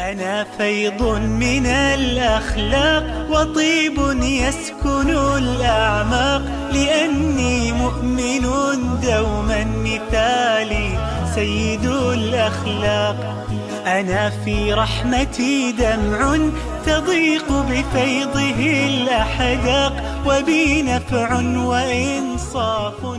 أنا فيض من الأخلاق وطيب يسكن الأعماق لأني مؤمن دوما مثالي سيد الأخلاق أنا في رحمتي دمع تضيق بفيضه الأحداق وبي نفع وإنصاف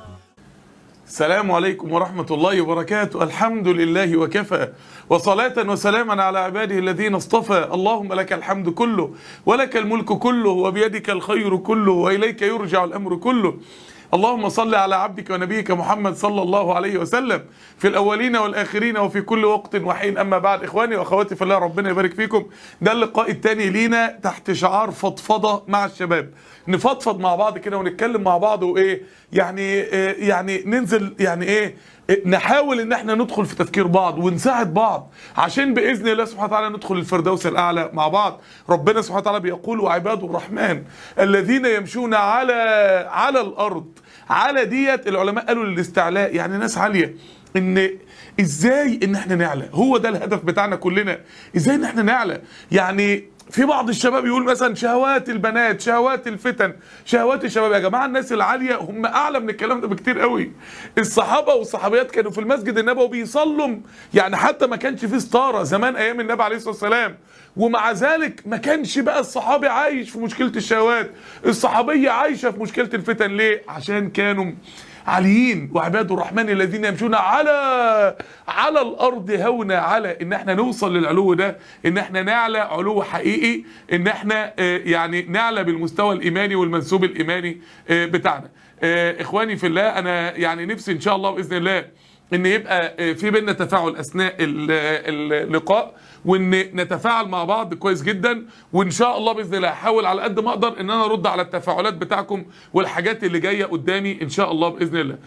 السلام عليكم ورحمة الله وبركاته الحمد لله وكفى وصلاة وسلاما على عباده الذين اصطفى اللهم لك الحمد كله ولك الملك كله وبيدك الخير كله وإليك يرجع الأمر كله اللهم صل على عبدك ونبيك محمد صلى الله عليه وسلم في الأولين والآخرين وفي كل وقت وحين أما بعد إخواني وأخواتي في الله ربنا يبارك فيكم ده اللقاء الثاني لينا تحت شعار فضفضة مع الشباب نفضفض مع بعض كده ونتكلم مع بعض وإيه يعني إيه يعني ننزل يعني إيه نحاول ان احنا ندخل في تفكير بعض ونساعد بعض عشان باذن الله سبحانه وتعالى ندخل الفردوس الاعلى مع بعض ربنا سبحانه وتعالى بيقول وعباد الرحمن الذين يمشون على على الارض على ديت العلماء قالوا للاستعلاء يعني ناس عاليه ان ازاي ان احنا نعلى هو ده الهدف بتاعنا كلنا ازاي ان احنا نعلى يعني في بعض الشباب يقول مثلا شهوات البنات شهوات الفتن شهوات الشباب يا جماعه الناس العاليه هم اعلى من الكلام ده بكتير قوي الصحابه والصحابيات كانوا في المسجد النبوي بيصلوا يعني حتى ما كانش فيه ستاره زمان ايام النبي عليه الصلاه والسلام ومع ذلك ما كانش بقى الصحابي عايش في مشكله الشهوات الصحابيه عايشه في مشكله الفتن ليه عشان كانوا عاليين وعباد الرحمن الذين يمشون على على الارض هونا على ان احنا نوصل للعلو ده ان احنا نعلى علو حقيقي ان احنا يعني نعلى بالمستوى الايماني والمنسوب الايماني بتاعنا اخواني في الله انا يعني نفسي ان شاء الله باذن الله ان يبقى في بينا تفاعل اثناء اللقاء وان نتفاعل مع بعض كويس جدا وان شاء الله باذن الله هحاول على قد ما اقدر ان انا ارد على التفاعلات بتاعكم والحاجات اللي جايه قدامي ان شاء الله باذن الله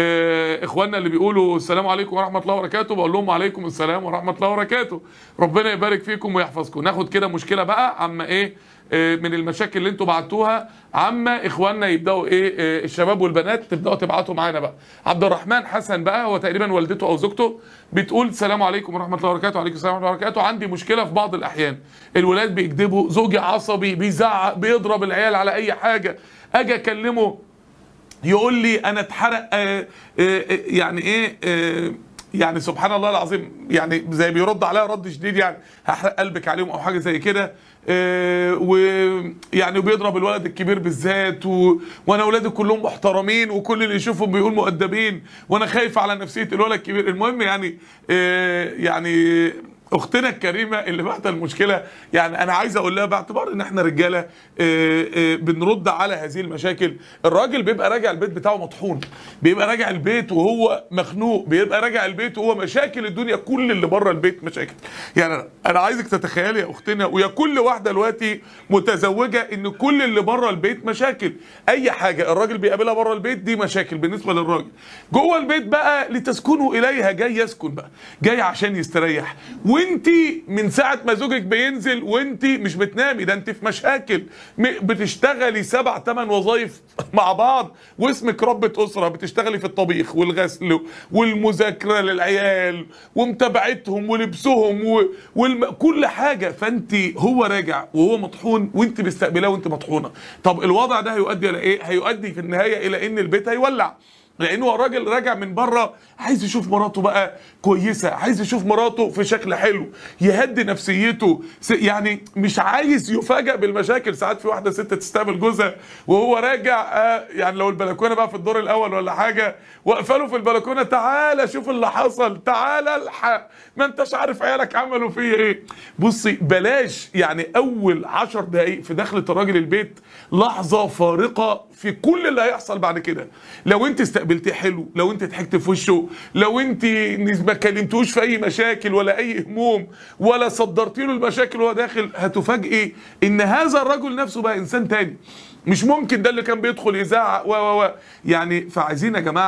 اخواننا اللي بيقولوا السلام عليكم ورحمه الله وبركاته بقول لهم وعليكم السلام ورحمه الله وبركاته ربنا يبارك فيكم ويحفظكم ناخد كده مشكله بقى عما ايه من المشاكل اللي انتوا بعتوها عما اخواننا يبداوا ايه الشباب والبنات تبداوا تبعتوا معانا بقى عبد الرحمن حسن بقى هو تقريبا والدته او زوجته بتقول السلام عليكم ورحمه الله وبركاته وعليكم السلام ورحمه الله وبركاته عندي مشكله في بعض الاحيان الولاد بيكذبوا زوجي عصبي بيزعق بيضرب العيال على اي حاجه اجي اكلمه يقول لي انا اتحرق آآ آآ يعني ايه آآ يعني سبحان الله العظيم يعني زي بيرد عليا رد شديد يعني هحرق قلبك عليهم او حاجه زي كده آه ويعني بيضرب الولد الكبير بالذات و... وانا اولادي كلهم محترمين وكل اللي يشوفهم بيقول مؤدبين وانا خايف على نفسيه الولد الكبير المهم يعني آه يعني اختنا الكريمه اللي بعت المشكله يعني انا عايز اقول لها باعتبار ان احنا رجاله آآ آآ بنرد على هذه المشاكل الراجل بيبقى راجع البيت بتاعه مطحون بيبقى راجع البيت وهو مخنوق بيبقى راجع البيت وهو مشاكل الدنيا كل اللي بره البيت مشاكل يعني انا عايزك تتخيلي يا اختنا ويا كل واحده دلوقتي متزوجه ان كل اللي بره البيت مشاكل اي حاجه الراجل بيقابلها بره البيت دي مشاكل بالنسبه للراجل جوه البيت بقى لتسكنوا اليها جاي يسكن بقى جاي عشان يستريح وانت من ساعه ما زوجك بينزل وانت مش بتنامي ده انت في مشاكل بتشتغلي سبع ثمان وظايف مع بعض واسمك ربة اسره بتشتغلي في الطبيخ والغسل والمذاكره للعيال ومتابعتهم ولبسهم و... والم... كل حاجه فانت هو راجع وهو مطحون وانت مستقبلاه وانت مطحونه طب الوضع ده هيؤدي الى ايه هيؤدي في النهايه الى ان البيت هيولع لان هو الراجل راجع من بره عايز يشوف مراته بقى كويسه عايز يشوف مراته في شكل حلو يهدي نفسيته يعني مش عايز يفاجئ بالمشاكل ساعات في واحده ست تستقبل جوزها وهو راجع آه يعني لو البلكونه بقى في الدور الاول ولا حاجه واقفه له في البلكونه تعالى شوف اللي حصل تعالى الحق ما انتش عارف عيالك عملوا فيا ايه بصي بلاش يعني اول عشر دقايق في دخله الراجل البيت لحظه فارقه في كل اللي هيحصل بعد كده لو انت استقبلتيه حلو لو انت ضحكت في وشه لو انت ما كلمتوش في اي مشاكل ولا اي هموم ولا صدرتي له المشاكل وهو داخل هتفاجئي ان هذا الرجل نفسه بقى انسان تاني مش ممكن ده اللي كان بيدخل يزعق و و و يعني فعايزين يا جماعه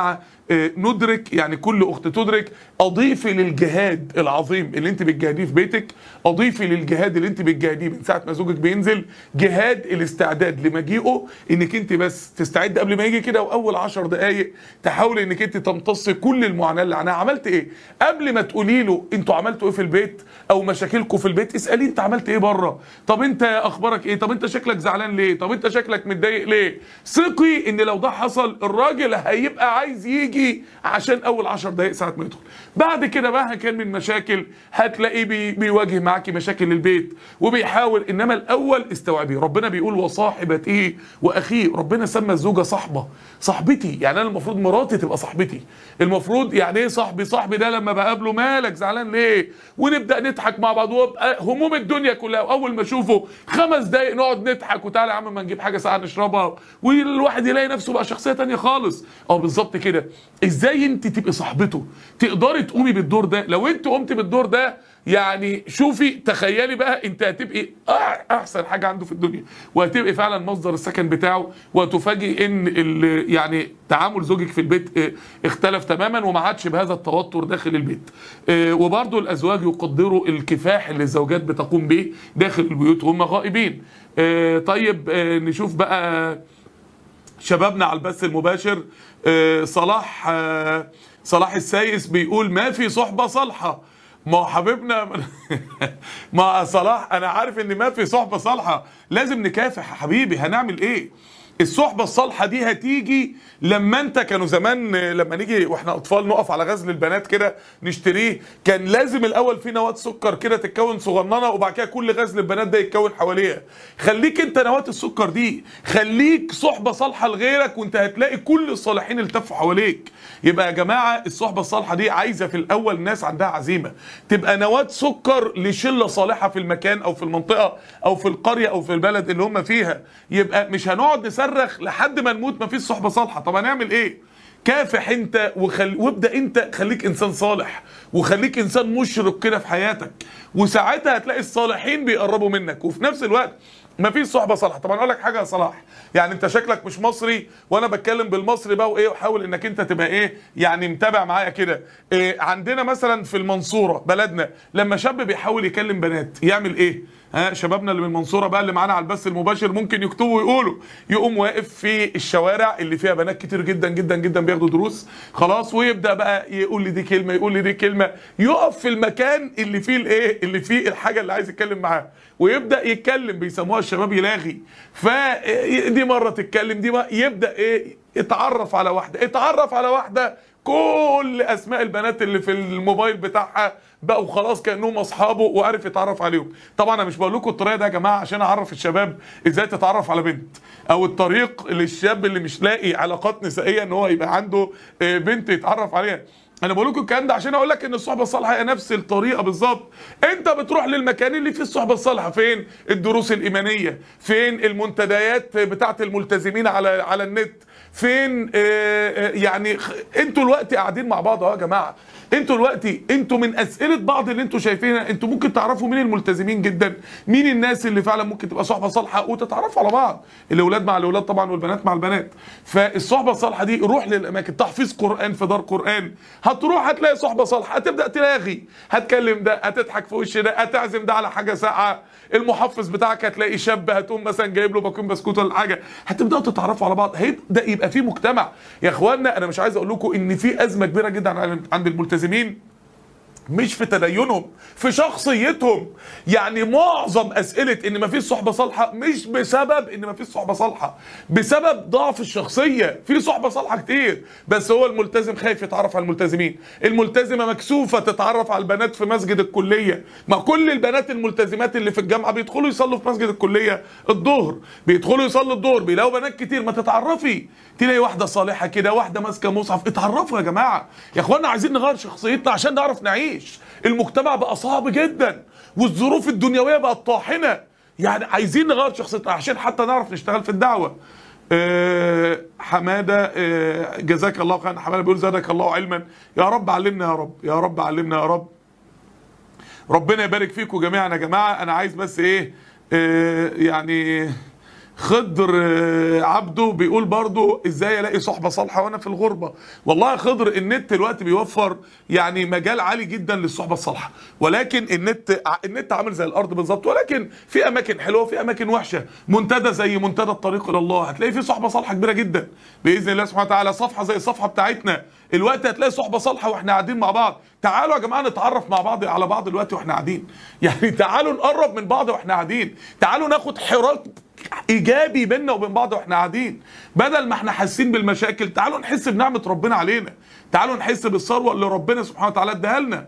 آه، ندرك يعني كل اخت تدرك اضيفي للجهاد العظيم اللي انت بتجاهديه في بيتك اضيفي للجهاد اللي انت بتجاهديه من ساعه ما زوجك بينزل جهاد الاستعداد لمجيئه انك انت بس تستعد قبل ما يجي كده واول عشر دقائق تحاولي انك انت تمتصي كل المعاناه اللي عنها عملت ايه قبل ما تقولي له انتوا عملتوا ايه في البيت او مشاكلكم في البيت اساليه انت عملت ايه بره طب انت اخبارك ايه طب انت شكلك زعلان ليه طب انت شكلك متضايق ليه ثقي ان لو ده حصل الراجل هيبقى عايز يجي عشان اول عشر دقائق ساعه ما يدخل بعد كده مهما كان من مشاكل هتلاقيه بي بيواجه معاكي مشاكل البيت وبيحاول انما الاول استوعبي ربنا بيقول وصاحبته واخيه ربنا سمى الزوجه صاحبه صاحبتي يعني انا المفروض مراتي تبقى صاحبتي المفروض يعني ايه صاحبي صاحبي ده لما بقابله مالك زعلان ليه ونبدا نضحك مع بعض وابقى هموم الدنيا كلها واول ما اشوفه خمس دقايق نقعد نضحك وتعالى يا عم ما نجيب حاجه ساعه نشربها والواحد يلاقي نفسه بقى شخصيه تانية خالص اه بالظبط كده ازاي انت تبقي صاحبته تقدري تقومي بالدور ده لو انت قمت بالدور ده يعني شوفي تخيلي بقى انت هتبقي أح- احسن حاجه عنده في الدنيا وهتبقي فعلا مصدر السكن بتاعه وتفاجئ ان ال- يعني تعامل زوجك في البيت اه، اختلف تماما وما عادش بهذا التوتر داخل البيت اه، وبرضه الازواج يقدروا الكفاح اللي الزوجات بتقوم به داخل البيوت وهم غائبين اه، طيب اه، نشوف بقى شبابنا على البث المباشر آه، صلاح آه، صلاح السايس بيقول ما في صحبة صالحة ما هو حبيبنا ما صلاح انا عارف ان ما في صحبة صالحة لازم نكافح يا حبيبي هنعمل ايه الصحبة الصالحة دي هتيجي لما انت كانوا زمان آه، لما نيجي واحنا اطفال نقف على غزل البنات كده نشتريه كان لازم الاول في نواة سكر كده تتكون صغننه وبعد كده كل غزل البنات ده يتكون حواليها خليك انت نواة السكر دي خليك صحبة صالحة لغيرك وانت هتلاقي كل الصالحين التفوا حواليك يبقى يا جماعة الصحبة الصالحة دي عايزة في الاول ناس عندها عزيمة تبقى نواة سكر لشلة صالحة في المكان او في المنطقة او في القرية او في البلد اللي هم فيها يبقى مش هنقعد نصرخ لحد ما نموت ما فيش صحبة صالحة طب هنعمل ايه كافح انت وخل... وابدا انت خليك انسان صالح وخليك انسان مشرق كده في حياتك وساعتها هتلاقي الصالحين بيقربوا منك وفي نفس الوقت ما فيش صحبه صالحه طب انا اقول لك حاجه يا صلاح يعني انت شكلك مش مصري وانا بتكلم بالمصري بقى وايه وحاول انك انت تبقى ايه يعني متابع معايا كده إيه عندنا مثلا في المنصوره بلدنا لما شاب بيحاول يكلم بنات يعمل ايه ها شبابنا اللي من المنصوره بقى اللي معانا على البث المباشر ممكن يكتبوا ويقولوا يقوم واقف في الشوارع اللي فيها بنات كتير جدا جدا جدا بياخدوا دروس خلاص ويبدا بقى يقول لي دي كلمه يقول لي دي كلمه يقف في المكان اللي فيه الايه اللي فيه الحاجه اللي عايز يتكلم معاها ويبدا يتكلم بيسموها الشباب يلاغي فدي مره تتكلم دي بقى يبدا ايه يتعرف على واحده اتعرف على واحده كل اسماء البنات اللي في الموبايل بتاعها بقوا خلاص كانهم اصحابه وعرف يتعرف عليهم طبعا انا مش بقول لكم الطريقه ده يا جماعه عشان اعرف الشباب ازاي تتعرف على بنت او الطريق للشاب اللي مش لاقي علاقات نسائيه ان هو يبقى عنده آه، بنت يتعرف عليها انا بقول لكم الكلام ده عشان اقول لك ان الصحبه الصالحه هي نفس الطريقه بالظبط انت بتروح للمكان اللي فيه الصحبه الصالحه فين الدروس الايمانيه فين المنتديات بتاعه الملتزمين على على النت فين آه، آه، يعني خ- انتوا الوقت قاعدين مع بعض اهو يا جماعه انتوا الوقت انتوا من اسئله بعض اللي انتوا شايفينها انتوا ممكن تعرفوا مين الملتزمين جدا مين الناس اللي فعلا ممكن تبقى صحبه صالحه وتتعرفوا على بعض الاولاد مع الاولاد طبعا والبنات مع البنات فالصحبه الصالحه دي روح للاماكن تحفيظ قران في دار قران هتروح هتلاقي صحبه صالحه هتبدا تلاغي هتكلم ده هتضحك في وش ده هتعزم ده على حاجه ساقعه المحفظ بتاعك هتلاقي شاب هتقوم مثلا جايب له باكون بسكوت ولا حاجه هتبداوا تتعرفوا على بعض هيبدا يبقى في مجتمع يا اخوانا انا مش عايز اقول لكم ان في ازمه كبيره جدا عند الملتزمين مش في تدينهم في شخصيتهم يعني معظم اسئله ان مفيش صحبه صالحه مش بسبب ان مفيش صحبه صالحه بسبب ضعف الشخصيه في صحبه صالحه كتير بس هو الملتزم خايف يتعرف على الملتزمين الملتزمه مكسوفه تتعرف على البنات في مسجد الكليه ما كل البنات الملتزمات اللي في الجامعه بيدخلوا يصلوا في مسجد الكليه الظهر بيدخلوا يصلوا الظهر بيلاقوا بنات كتير ما تتعرفي تلاقي واحده صالحه كده واحده ماسكه مصحف اتعرفوا يا جماعه يا اخوانا عايزين نغير شخصيتنا عشان نعرف نعيش المجتمع بقى صعب جدا والظروف الدنيويه بقت طاحنه يعني عايزين نغير شخصيتنا عشان حتى نعرف نشتغل في الدعوه أه حماده أه جزاك الله خيرا حماده بيقول زادك الله علما يا رب علمنا يا رب يا رب علمنا يا رب ربنا يبارك فيكم جميعا يا جماعه انا عايز بس ايه أه يعني خضر آه، عبده بيقول برضو ازاي الاقي صحبه صالحه وانا في الغربه والله يا خضر النت دلوقتي بيوفر يعني مجال عالي جدا للصحبه الصالحه ولكن النت ع- النت عامل زي الارض بالظبط ولكن في اماكن حلوه وفي اماكن وحشه منتدى زي منتدى الطريق الى الله هتلاقي في صحبه صالحه كبيره جدا باذن الله سبحانه وتعالى صفحه زي الصفحه بتاعتنا الوقت هتلاقي صحبه صالحه واحنا قاعدين مع بعض تعالوا يا جماعه نتعرف مع بعض على بعض دلوقتي واحنا قاعدين يعني تعالوا نقرب من بعض واحنا قاعدين تعالوا ناخد حراك ايجابي بيننا وبين بعض واحنا قاعدين بدل ما احنا حاسين بالمشاكل تعالوا نحس بنعمه ربنا علينا تعالوا نحس بالثروه اللي ربنا سبحانه وتعالى اداها لنا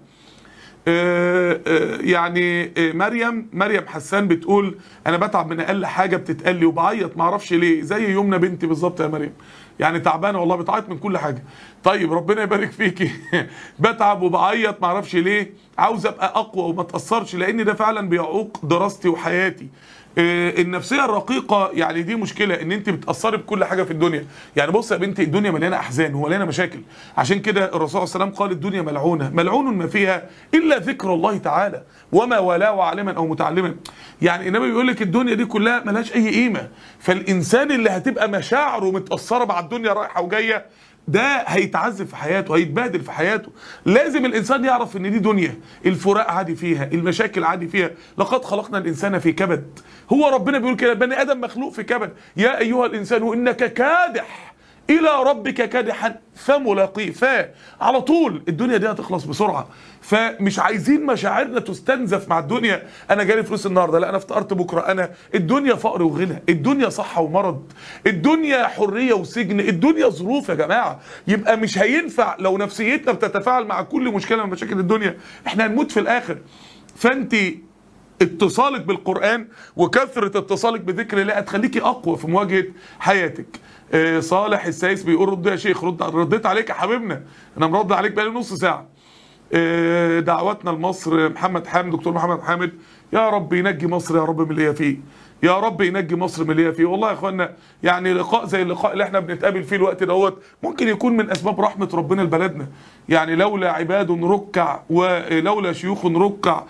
آه، آه، يعني آه، مريم مريم حسان بتقول انا بتعب من اقل حاجه بتتقال لي وبعيط ما اعرفش ليه زي يومنا بنتي بالظبط يا مريم يعني تعبانه والله بتعيط من كل حاجه طيب ربنا يبارك فيكي بتعب وبعيط ما اعرفش ليه عاوز ابقى اقوى وما اتاثرش لان ده فعلا بيعوق دراستي وحياتي آه، النفسيه الرقيقه يعني دي مشكله ان انت بتاثري بكل حاجه في الدنيا يعني بص يا بنتي الدنيا مليانه احزان ومليانه مشاكل عشان كده الرسول صلى الله عليه وسلم قال الدنيا ملعونه ملعون ما فيها الا ذكر الله تعالى وما والاه عالما او متعلما يعني النبي بيقول لك الدنيا دي كلها ملهاش اي قيمه فالانسان اللي هتبقى مشاعره متاثره مع الدنيا رايحه وجايه ده هيتعذب في حياته هيتبهدل في حياته لازم الانسان يعرف ان دي دنيا الفراق عادي فيها المشاكل عادي فيها لقد خلقنا الانسان في كبد هو ربنا بيقول كده بني ادم مخلوق في كبد يا ايها الانسان انك كادح الى ربك كادحا فملاقيه ف على طول الدنيا دي هتخلص بسرعه فمش عايزين مشاعرنا تستنزف مع الدنيا انا جالي فلوس النهارده لا انا افطرت بكره انا الدنيا فقر وغنى الدنيا صحه ومرض الدنيا حريه وسجن الدنيا ظروف يا جماعه يبقى مش هينفع لو نفسيتنا بتتفاعل مع كل مشكله من مشاكل الدنيا احنا هنموت في الاخر فانت اتصالك بالقرآن وكثرة اتصالك بذكر الله هتخليكي أقوى في مواجهة حياتك آه، صالح السايس بيقول رد يا شيخ رد رديت عليك يا حبيبنا أنا مرد عليك بقالي نص ساعة آه، دعواتنا لمصر محمد حامد دكتور محمد حامد يا رب ينجي مصر يا رب من اللي هي فيه يا رب ينجي مصر من اللي هي فيه والله يا اخوانا يعني لقاء زي اللقاء اللي احنا بنتقابل فيه الوقت دوت ممكن يكون من اسباب رحمه ربنا لبلدنا يعني لولا عباد ركع ولولا شيوخ ركع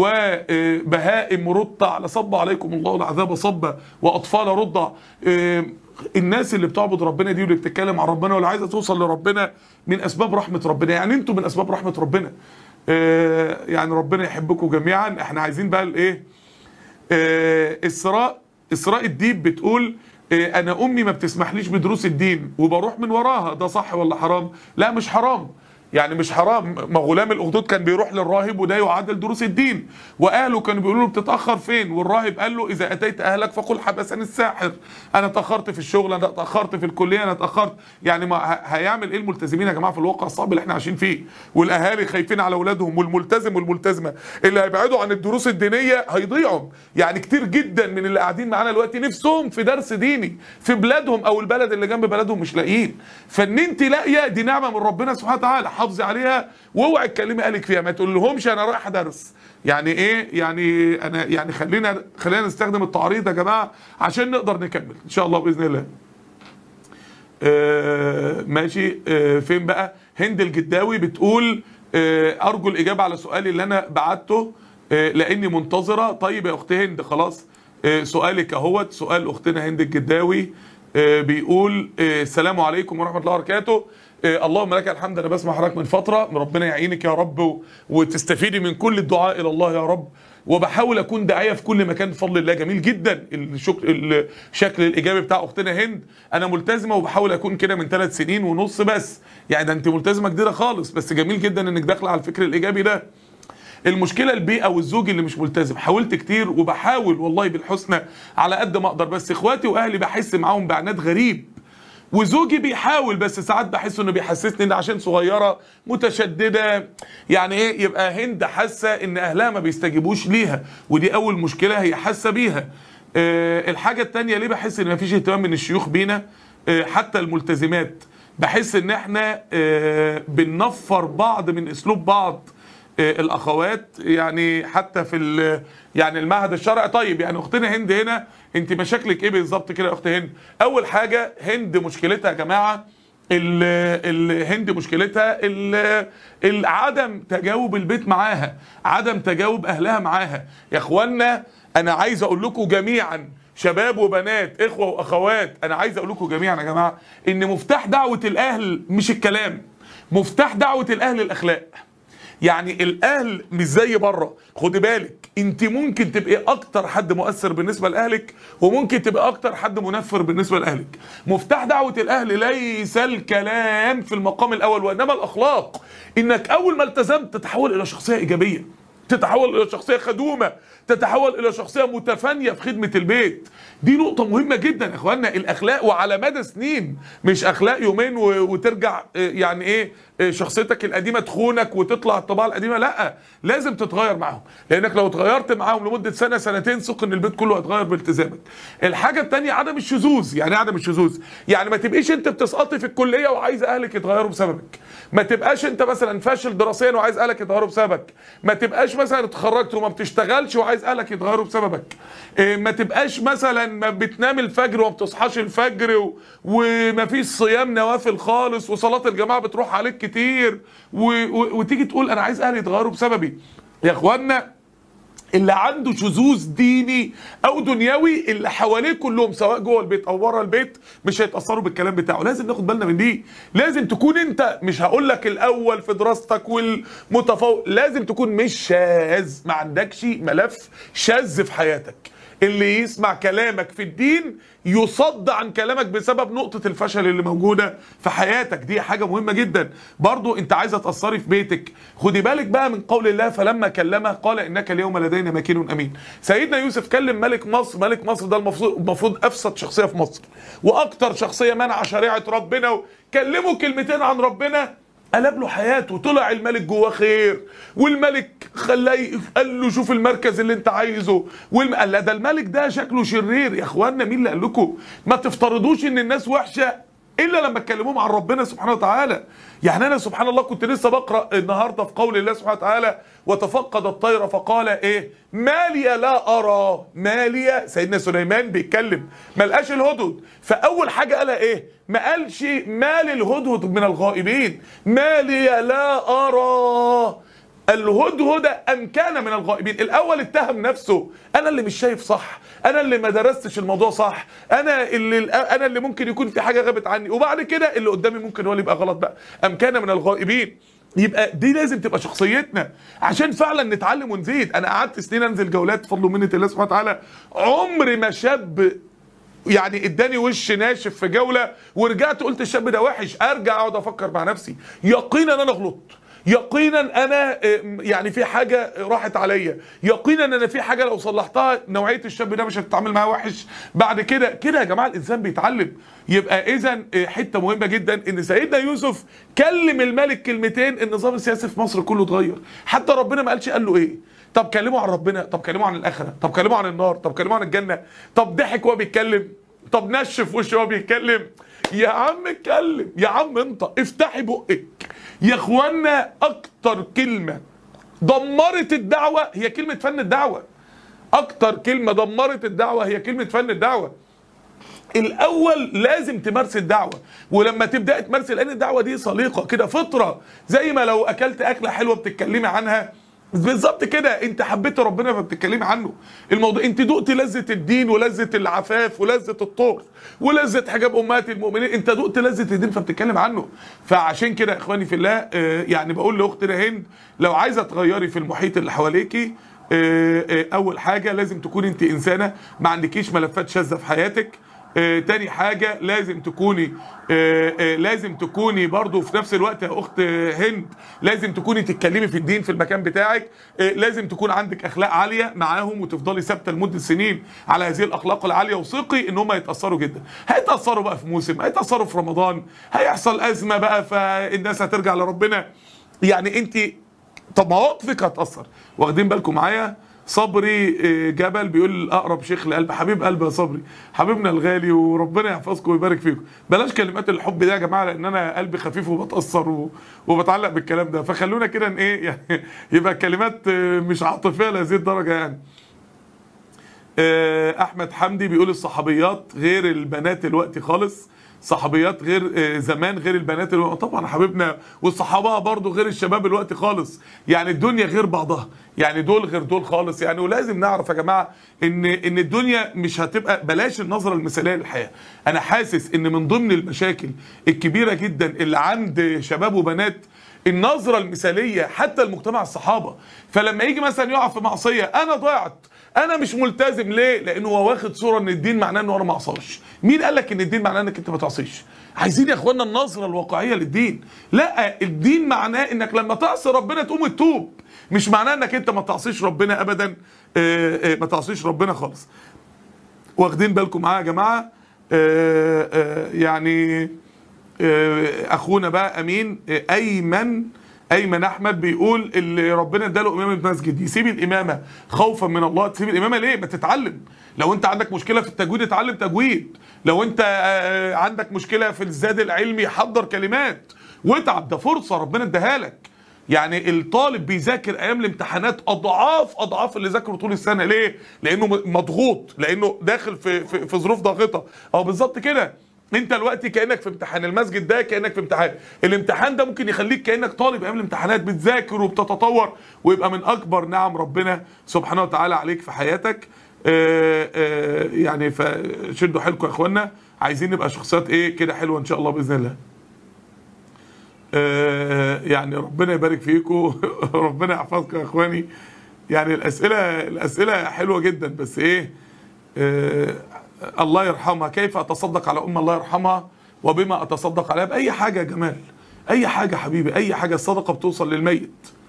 وبهائم رطع لصب عليكم الله العذاب صبا واطفال رضع آه، الناس اللي بتعبد ربنا دي واللي بتتكلم عن ربنا واللي عايزه توصل لربنا من اسباب رحمه ربنا يعني انتوا من اسباب رحمه ربنا آه، يعني ربنا يحبكم جميعا احنا عايزين بقى الايه آه، اسراء اسراء الديب بتقول آه، انا امي ما بتسمحليش بدروس الدين وبروح من وراها ده صح ولا حرام لا مش حرام يعني مش حرام ما غلام الاخدود كان بيروح للراهب وده يعادل دروس الدين واهله كانوا بيقولوا له بتتاخر فين والراهب قال له اذا اتيت اهلك فقل حبسني الساحر انا اتاخرت في الشغل انا اتاخرت في الكليه انا اتاخرت يعني ما ه- هيعمل ايه الملتزمين يا جماعه في الواقع الصعب اللي احنا عايشين فيه والاهالي خايفين على اولادهم والملتزم والملتزمه اللي هيبعدوا عن الدروس الدينيه هيضيعوا يعني كتير جدا من اللي قاعدين معانا دلوقتي نفسهم في درس ديني في بلادهم او البلد اللي جنب بلدهم مش لاقيين فان انت لاقيه دي نعمه من ربنا سبحانه وتعالى حافظي عليها واوعي تكلمي قالك فيها ما تقول لهمش انا رايح درس يعني ايه يعني انا يعني خلينا خلينا نستخدم التعريض يا جماعه عشان نقدر نكمل ان شاء الله باذن الله آه ماشي آه فين بقى هند الجداوي بتقول آه ارجو الاجابه على سؤالي اللي انا بعته آه لاني منتظره طيب يا اخت هند خلاص آه سؤالك اهوت سؤال اختنا هند الجداوي آه بيقول آه السلام عليكم ورحمه الله وبركاته آه اللهم لك الحمد انا بسمع حضرتك من فتره ربنا يعينك يا رب و- وتستفيدي من كل الدعاء الى الله يا رب وبحاول اكون داعيه في كل مكان بفضل الله جميل جدا الشكل الشكل الايجابي بتاع اختنا هند انا ملتزمه وبحاول اكون كده من ثلاث سنين ونص بس يعني ده انت ملتزمه جديده خالص بس جميل جدا انك داخله على الفكر الايجابي ده المشكله البيئه والزوج اللي مش ملتزم حاولت كتير وبحاول والله بالحسنى على قد ما اقدر بس اخواتي واهلي بحس معاهم بعناد غريب وزوجي بيحاول بس ساعات بحس انه بيحسسني ان عشان صغيره متشدده يعني ايه يبقى هند حاسه ان اهلها ما بيستجيبوش ليها ودي اول مشكله هي حاسه بيها أه الحاجه التانية ليه بحس ان مفيش اهتمام من الشيوخ بينا أه حتى الملتزمات بحس ان احنا أه بننفر بعض من اسلوب بعض آه، الاخوات يعني حتى في ال- يعني المعهد الشرعي طيب يعني اختنا هند هنا انت مشاكلك ايه بالظبط كده يا اخت هند اول حاجه هند مشكلتها يا جماعه ال- الهند مشكلتها ال- ال- عدم تجاوب البيت معاها عدم تجاوب اهلها معاها يا اخوانا انا عايز اقول لكم جميعا شباب وبنات اخوه واخوات انا عايز اقول لكم جميعا يا جماعه ان مفتاح دعوه الاهل مش الكلام مفتاح دعوه الاهل الاخلاق يعني الاهل مش زي بره خدي بالك انت ممكن تبقي اكتر حد مؤثر بالنسبه لاهلك وممكن تبقى اكتر حد منفر بالنسبه لاهلك مفتاح دعوه الاهل ليس الكلام في المقام الاول وانما الاخلاق انك اول ما التزمت تتحول الى شخصيه ايجابيه تتحول الى شخصيه خدومه تتحول الى شخصيه متفانيه في خدمه البيت دي نقطه مهمه جدا يا اخوانا الاخلاق وعلى مدى سنين مش اخلاق يومين و- وترجع آه، يعني ايه آه، شخصيتك القديمه تخونك وتطلع الطباع القديمه لا لازم تتغير معاهم لانك لو اتغيرت معاهم لمده سنه سنتين ثق ان البيت كله هيتغير بالتزامك الحاجه الثانيه عدم الشذوذ يعني إيه عدم الشذوذ يعني ما تبقيش انت بتسقطي في الكليه وعايز اهلك يتغيروا بسببك ما تبقاش انت مثلا فاشل دراسيا وعايز اهلك يتغيروا بسببك ما تبقاش مثلا اتخرجت وما بتشتغلش وعايز اهلك يتغيروا بسببك إيه، ما تبقاش مثلا ما بتنام الفجر وما بتصحاش الفجر و... وما فيش صيام نوافل خالص وصلاه الجماعه بتروح عليك كتير و... و... وتيجي تقول انا عايز اهلي يتغيروا بسببي يا اخوانا اللي عنده شذوذ ديني او دنيوي اللي حواليه كلهم سواء جوه البيت او بره البيت مش هيتاثروا بالكلام بتاعه لازم ناخد بالنا من دي لازم تكون انت مش هقول لك الاول في دراستك والمتفوق لازم تكون مش شاذ ما عندكش ملف شاذ في حياتك اللي يسمع كلامك في الدين يصد عن كلامك بسبب نقطة الفشل اللي موجودة في حياتك دي حاجة مهمة جدا برضو انت عايزة تأثري في بيتك خدي بالك بقى من قول الله فلما كلمه قال انك اليوم لدينا مكين امين سيدنا يوسف كلم ملك مصر ملك مصر ده المفروض المفروض افسد شخصية في مصر واكتر شخصية منع شريعة ربنا كلمه كلمتين عن ربنا قلب له حياته طلع الملك جواه خير والملك خلاه قال له شوف المركز اللي انت عايزه والم... قال لا ده الملك ده شكله شرير يا اخوانا مين اللي قال لكم ما تفترضوش ان الناس وحشه الا لما تكلموهم عن ربنا سبحانه وتعالى يعني انا سبحان الله كنت لسه بقرا النهارده في قول الله سبحانه وتعالى وتفقد الطير فقال ايه ما لي لا ارى ما لي سيدنا سليمان بيتكلم ما لقاش الهدهد فاول حاجه قالها ايه ما قالش ما للهدهد من الغائبين ما لي لا ارى الهدهد ام كان من الغائبين الاول اتهم نفسه انا اللي مش شايف صح انا اللي ما درستش الموضوع صح انا اللي انا اللي ممكن يكون في حاجه غابت عني وبعد كده اللي قدامي ممكن هو اللي يبقى غلط بقى ام كان من الغائبين يبقى دي لازم تبقى شخصيتنا عشان فعلا نتعلم ونزيد انا قعدت سنين انزل جولات بفضل منة الله سبحانه وتعالى عمر ما شاب يعني اداني وش ناشف في جوله ورجعت قلت الشاب ده وحش ارجع اقعد افكر مع نفسي يقينا انا غلطت يقينا انا يعني في حاجه راحت عليا يقينا انا في حاجه لو صلحتها نوعيه الشاب ده مش هتتعامل معاه وحش بعد كده كده يا جماعه الانسان بيتعلم يبقى اذا حته مهمه جدا ان سيدنا يوسف كلم الملك كلمتين النظام السياسي في مصر كله اتغير حتى ربنا ما قالش قال له ايه طب كلموا عن ربنا طب كلموا عن الاخره طب كلموا عن النار طب كلموا عن الجنه طب ضحك وهو بيتكلم طب نشف وشه وهو بيتكلم يا عم اتكلم يا عم انت افتحي بقك يا اخوانا اكتر كلمه دمرت الدعوه هي كلمه فن الدعوه اكتر كلمه دمرت الدعوه هي كلمه فن الدعوه الاول لازم تمارس الدعوه ولما تبدا تمارس لان الدعوه دي سليقه كده فطره زي ما لو اكلت اكله حلوه بتتكلمي عنها بالظبط كده انت حبيت ربنا فبتتكلمي عنه الموضوع انت دقت لذه الدين ولذه العفاف ولذه الطهر ولذه حجاب امهات المؤمنين انت دقت لذه الدين فبتتكلم عنه فعشان كده يا اخواني في الله اه يعني بقول لاختنا هند لو عايزه تغيري في المحيط اللي حواليكي اه اه اول حاجه لازم تكوني انت انسانه ما عندكيش ملفات شاذه في حياتك آه تاني حاجة لازم تكوني آه آه لازم تكوني برضو في نفس الوقت يا أخت هند لازم تكوني تتكلمي في الدين في المكان بتاعك آه لازم تكون عندك أخلاق عالية معاهم وتفضلي ثابتة لمدة سنين على هذه الأخلاق العالية وثقي إن هم يتأثروا جدا هيتأثروا بقى في موسم هيتأثروا في رمضان هيحصل أزمة بقى فالناس هترجع لربنا يعني أنت طب مواقفك هتأثر واخدين بالكم معايا صبري جبل بيقول اقرب شيخ لقلب حبيب قلب يا صبري حبيبنا الغالي وربنا يحفظكم ويبارك فيكم بلاش كلمات الحب ده يا جماعه لان انا قلبي خفيف وبتاثر و... وبتعلق بالكلام ده فخلونا كده ان ايه يعني يبقى الكلمات مش عاطفيه لهذه الدرجه يعني احمد حمدي بيقول الصحابيات غير البنات دلوقتي خالص صحابيات غير آه، زمان غير البنات اللي طبعا حبيبنا والصحابه برضو غير الشباب الوقت خالص يعني الدنيا غير بعضها يعني دول غير دول خالص يعني ولازم نعرف يا جماعه ان ان الدنيا مش هتبقى بلاش النظره المثاليه للحياه انا حاسس ان من ضمن المشاكل الكبيره جدا اللي عند شباب وبنات النظره المثاليه حتى المجتمع الصحابه فلما يجي مثلا يقع في معصيه انا ضعت انا مش ملتزم ليه لانه هو واخد صوره ان الدين معناه انه انا ما اعصاش مين قال لك ان الدين معناه انك انت ما تعصيش عايزين يا اخوانا النظره الواقعيه للدين لا الدين معناه انك لما تعصي ربنا تقوم تتوب مش معناه انك انت ما تعصيش ربنا ابدا آه، آه، ما تعصيش ربنا خالص واخدين بالكم معايا يا جماعه آه، آه، يعني آه، اخونا بقى امين آه، ايمن ايمن احمد بيقول اللي ربنا اداله امام المسجد يسيب الامامه خوفا من الله تسيب الامامه ليه ما تتعلم لو انت عندك مشكله في التجويد اتعلم تجويد لو انت آه، عندك مشكله في الزاد العلمي حضر كلمات واتعب ده فرصه ربنا اداها لك يعني الطالب بيذاكر ايام الامتحانات اضعاف اضعاف اللي ذاكره طول السنه ليه لانه م- مضغوط لانه داخل في في, في ظروف ضاغطه اه بالظبط كده انت دلوقتي كانك في امتحان المسجد ده كانك في امتحان الامتحان ده ممكن يخليك كانك طالب ايام الامتحانات بتذاكر وبتتطور ويبقى من اكبر نعم ربنا سبحانه وتعالى عليك في حياتك آه آه يعني فشدوا حيلكم يا اخوانا عايزين نبقى شخصيات ايه كده حلوه ان شاء الله باذن الله آه، يعني ربنا يبارك فيكم ربنا يحفظكم يا اخواني يعني الاسئله الاسئله حلوه جدا بس ايه آه، الله يرحمها كيف اتصدق على ام الله يرحمها وبما اتصدق عليها باي حاجه يا جمال اي حاجه حبيبي اي حاجه الصدقه بتوصل للميت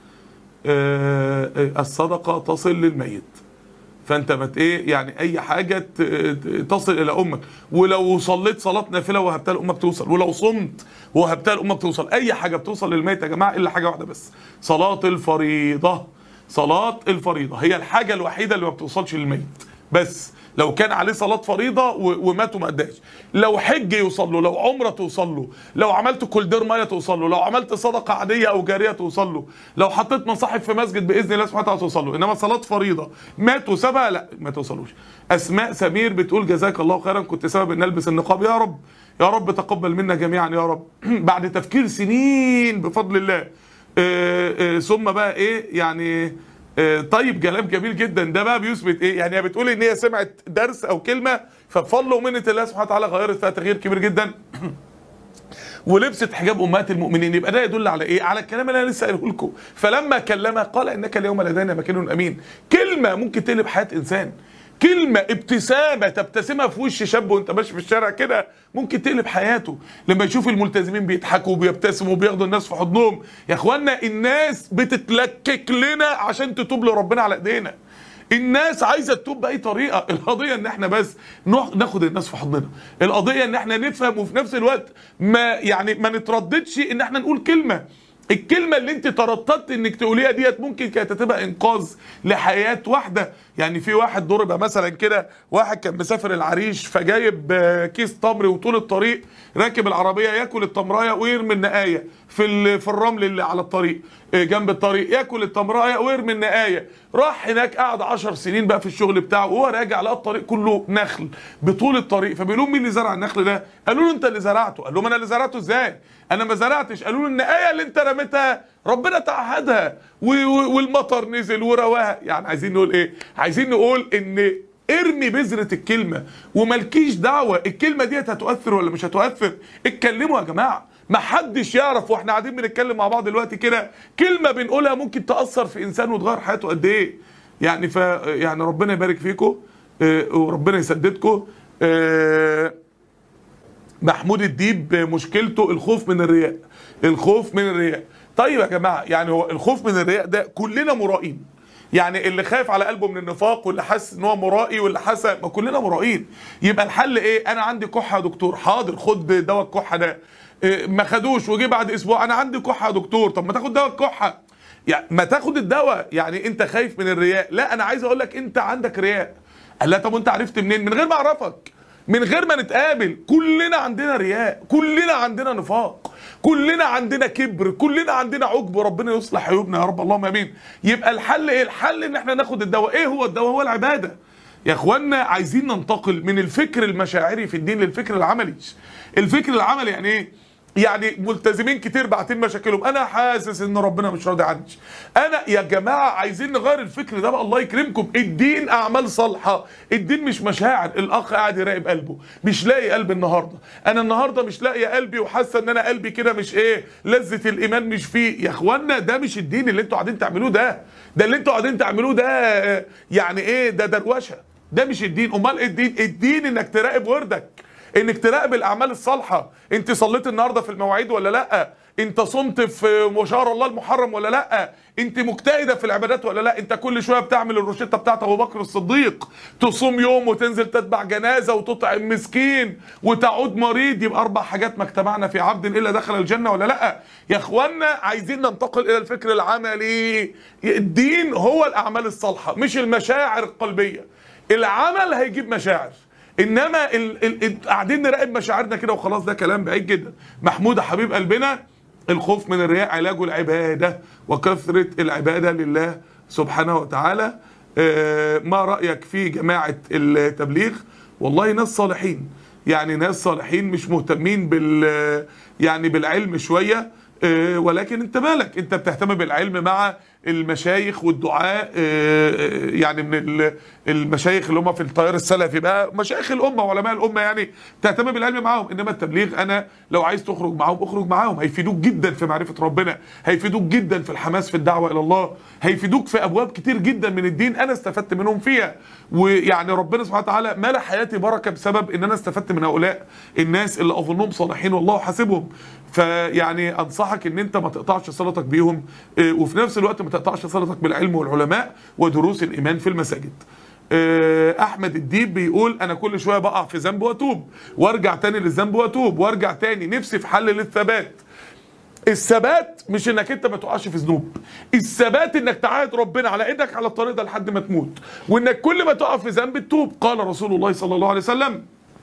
آه، آه، الصدقه تصل للميت فانت بت ايه يعني اي حاجه ت- ت- تصل الى امك ولو صليت صلاه نافله وهبتها لامك توصل ولو صمت وهبتها لامك توصل اي حاجه بتوصل للميت يا جماعه الا حاجه واحده بس صلاه الفريضه صلاه الفريضه هي الحاجه الوحيده اللي ما بتوصلش للميت بس لو كان عليه صلاة فريضة و- ومات وما اداش لو حج يوصل له لو عمرة توصل له لو عملت كولدير مية توصل له لو عملت صدقة عادية أو جارية توصل له لو حطيت مصاحف في مسجد بإذن الله سبحانه وتعالى توصل له إنما صلاة فريضة مات وسابها لا ما توصلوش أسماء سمير بتقول جزاك الله خيرا كنت سبب إن ألبس النقاب يا رب يا رب تقبل منا جميعا يا رب بعد تفكير سنين بفضل الله آه، آه، ثم بقى ايه يعني آه، طيب كلام جميل جدا ده بقى بيثبت ايه يعني هي بتقول ان هي سمعت درس او كلمه فبفضل ومنه الله سبحانه وتعالى غيرت فيها تغيير كبير جدا ولبست حجاب امهات المؤمنين يبقى ده يدل على ايه على الكلام اللي انا لسه قايله لكم فلما كلمها قال انك اليوم لدينا مكان امين كلمه ممكن تقلب حياه انسان كلمة ابتسامة تبتسمها في وش شاب وانت ماشي في الشارع كده ممكن تقلب حياته لما يشوف الملتزمين بيضحكوا وبيبتسموا وبياخدوا الناس في حضنهم يا اخوانا الناس بتتلكك لنا عشان تتوب لربنا على ايدينا الناس عايزه تتوب باي طريقه القضيه ان احنا بس نخ- ناخد الناس في حضننا القضيه ان احنا نفهم وفي نفس الوقت ما يعني ما نترددش ان احنا نقول كلمه الكلمة اللي انت ترددت انك تقوليها ديت ممكن كانت تبقى انقاذ لحياة واحدة يعني في واحد ضرب مثلا كده واحد كان مسافر العريش فجايب آه، كيس تمر وطول الطريق راكب العربية ياكل التمراية ويرمي النقاية في ال- في الرمل اللي على الطريق آه، جنب الطريق ياكل التمراية ويرمي النقاية راح هناك قعد 10 سنين بقى في الشغل بتاعه وهو راجع لقى الطريق كله نخل بطول الطريق فبيقولوا له مين اللي زرع النخل ده قالوا له انت اللي زرعته قال لهم انا اللي زرعته ازاي انا ما زرعتش قالوا له النقايه اللي انت رميتها ربنا تعهدها و- و- والمطر نزل ورواها يعني عايزين نقول ايه عايزين نقول ان ارمي بذرة الكلمة وملكيش دعوة الكلمة ديت هتؤثر ولا مش هتؤثر اتكلموا يا جماعة ما حدش يعرف واحنا قاعدين بنتكلم مع بعض دلوقتي كده كلمة بنقولها ممكن تأثر في انسان وتغير حياته قد ايه يعني ف يعني ربنا يبارك فيكم اه، وربنا يسددكم اه، محمود الديب مشكلته الخوف من الرياء الخوف من الرياء طيب يا جماعه يعني هو الخوف من الرياء ده كلنا مرائين يعني اللي خايف على قلبه من النفاق واللي حاسس ان هو مرائي واللي حاسس ما كلنا مرائين يبقى الحل ايه انا عندي كحه يا دكتور حاضر خد دواء الكحه ده إيه، ما خدوش وجي بعد اسبوع انا عندي كحه يا دكتور طب ما تاخد دواء الكحه يعني ما تاخد الدواء يعني انت خايف من الرياء لا انا عايز اقول لك انت عندك رياء قال لا طب وانت عرفت منين من غير ما اعرفك من غير ما نتقابل كلنا عندنا رياء كلنا عندنا نفاق كلنا عندنا كبر كلنا عندنا عجب ربنا يصلح عيوبنا يا رب اللهم امين يبقى الحل ايه الحل ان احنا ناخد الدواء ايه هو الدواء هو العباده يا اخوانا عايزين ننتقل من الفكر المشاعري في الدين للفكر العملي الفكر العملي يعني ايه يعني ملتزمين كتير باعتين مشاكلهم انا حاسس ان ربنا مش راضي عني انا يا جماعه عايزين نغير الفكر ده بقى الله يكرمكم الدين اعمال صالحه الدين مش مشاعر الاخ قاعد يراقب قلبه مش لاقي قلب النهارده انا النهارده مش لاقي قلبي وحاسه ان انا قلبي كده مش ايه لذه الايمان مش فيه يا اخوانا ده مش الدين اللي انتوا قاعدين تعملوه ده ده اللي انتوا قاعدين تعملوه ده آه، يعني ايه ده دروشه ده مش الدين امال إيه الدين الدين انك تراقب وردك انك تراقب الاعمال الصالحه انت صليت النهارده في المواعيد ولا لا انت صمت في شهر الله المحرم ولا لا انت مجتهده في العبادات ولا لا انت كل شويه بتعمل الروشته بتاعت ابو بكر الصديق تصوم يوم وتنزل تتبع جنازه وتطعم مسكين وتعود مريض يبقى اربع حاجات ما اجتمعنا في عبد الا دخل الجنه ولا لا يا اخوانا عايزين ننتقل الى الفكر العملي الدين هو الاعمال الصالحه مش المشاعر القلبيه العمل هيجيب مشاعر انما ال- ال- ال- قاعدين نراقب مشاعرنا كده وخلاص ده كلام بعيد جدا محمود حبيب قلبنا الخوف من الرياء علاجه العباده وكثره العباده لله سبحانه وتعالى آه، ما رايك في جماعه التبليغ والله ناس صالحين يعني ناس صالحين مش مهتمين بال يعني بالعلم شويه آه، ولكن انت مالك انت بتهتم بالعلم مع المشايخ والدعاء آه، آه، يعني من ال- المشايخ اللي هم في التيار السلفي بقى مشايخ الامه وعلماء الامه يعني تهتم بالعلم معاهم انما التبليغ انا لو عايز تخرج معاهم اخرج معاهم هيفيدوك جدا في معرفه ربنا هيفيدوك جدا في الحماس في الدعوه الى الله هيفيدوك في ابواب كتير جدا من الدين انا استفدت منهم فيها ويعني ربنا سبحانه وتعالى ملا حياتي بركه بسبب ان انا استفدت من هؤلاء الناس اللي اظنهم صالحين والله حاسبهم فيعني انصحك ان انت ما تقطعش صلتك بيهم آه، وفي نفس الوقت ما تقطعش صلتك بالعلم والعلماء ودروس الايمان في المساجد آه، احمد الديب بيقول انا كل شويه بقع في ذنب واتوب وارجع تاني للذنب واتوب وارجع تاني نفسي في حل للثبات الثبات مش انك انت ما تقعش في ذنوب الثبات انك تعاهد ربنا على ايدك على الطريق ده لحد ما تموت وانك كل ما تقع في ذنب تتوب قال رسول الله صلى الله عليه وسلم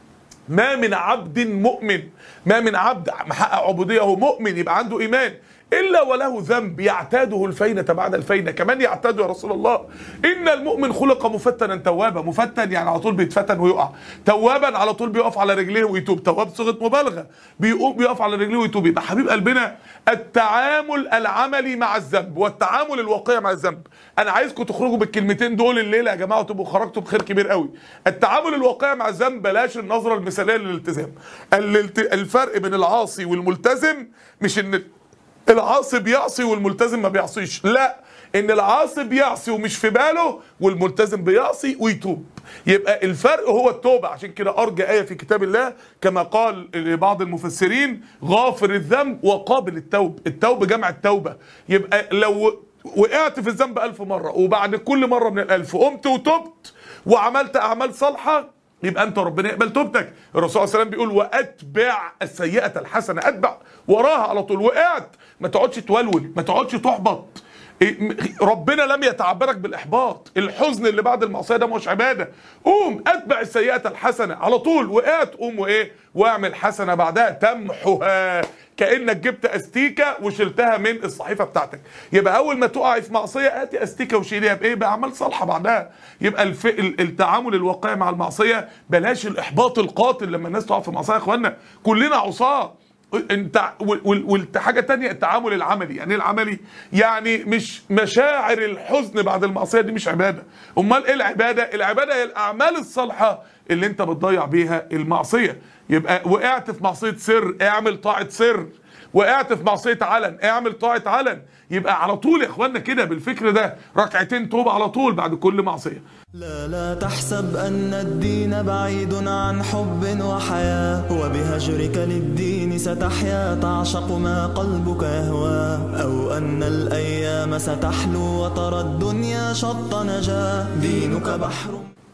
ما من عبد مؤمن ما من عبد محقق عبودية هو مؤمن يبقى عنده إيمان إلا وله ذنب يعتاده الفينة بعد الفينة كمان يعتاده يا رسول الله إن المؤمن خلق مفتنا توابا مفتن يعني على طول بيتفتن ويقع توابا على طول بيقف على رجليه ويتوب تواب صيغة مبالغة بيقوم بيقف على رجليه ويتوب يبقى حبيب قلبنا التعامل العملي مع الذنب والتعامل الواقعي مع الذنب انا عايزكم تخرجوا بالكلمتين دول الليله يا جماعه وتبقوا خرجتوا بخير كبير قوي التعامل الواقعي مع الذنب بلاش النظره المثاليه للالتزام الالت- الفرق بين العاصي والملتزم مش ان العاصي بيعصي والملتزم ما بيعصيش لا ان العاصي بيعصي ومش في باله والملتزم بيعصي ويتوب يبقى الفرق هو التوبة عشان كده أرجى آية في كتاب الله كما قال بعض المفسرين غافر الذنب وقابل التوب التوب جمع التوبة يبقى لو وقعت في الذنب ألف مرة وبعد كل مرة من الألف قمت وتبت وعملت أعمال صالحة يبقى انت ربنا يقبل توبتك الرسول صلى الله عليه وسلم بيقول واتبع السيئه الحسنه اتبع وراها على طول وقعت ما تقعدش تولول ما تقعدش تحبط إيه، م- ربنا لم يتعبرك بالاحباط الحزن اللي بعد المعصيه ده مش عباده قوم اتبع السيئه الحسنه على طول وقعت قوم وايه واعمل حسنه بعدها تمحها كانك جبت استيكه وشلتها من الصحيفه بتاعتك يبقى اول ما تقعي في معصيه هاتي استيكه وشيليها بايه باعمال صالحه بعدها يبقى الف... ال- التعامل الواقعي مع المعصيه بلاش الاحباط القاتل لما الناس تقع في معصيه يا اخوانا كلنا عصاه انت والحاجه تانية التعامل العملي يعني ايه العملي يعني مش مشاعر الحزن بعد المعصيه دي مش عباده امال ايه العباده العباده هي الاعمال الصالحه اللي انت بتضيع بيها المعصيه يبقى وقعت في معصيه سر اعمل طاعه سر وقعت في معصيه علن اعمل طاعه علن يبقى على طول يا اخوانا كده بالفكر ده ركعتين توبه على طول بعد كل معصيه لا لا تحسب أن الدين بعيد عن حب وحياة وبهجرك للدين ستحيا تعشق ما قلبك يهوى أو أن الأيام ستحلو وترى الدنيا شط نجاة دينك بحر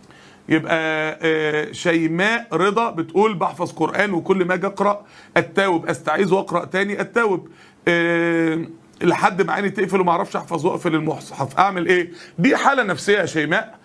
يبقى آه، شيماء رضا بتقول بحفظ قرآن وكل ما اجي اقرا اتاوب استعيذ واقرا تاني اتاوب آه، لحد ما عيني تقفل وما اعرفش احفظ واقفل المصحف اعمل ايه دي حاله نفسيه يا شيماء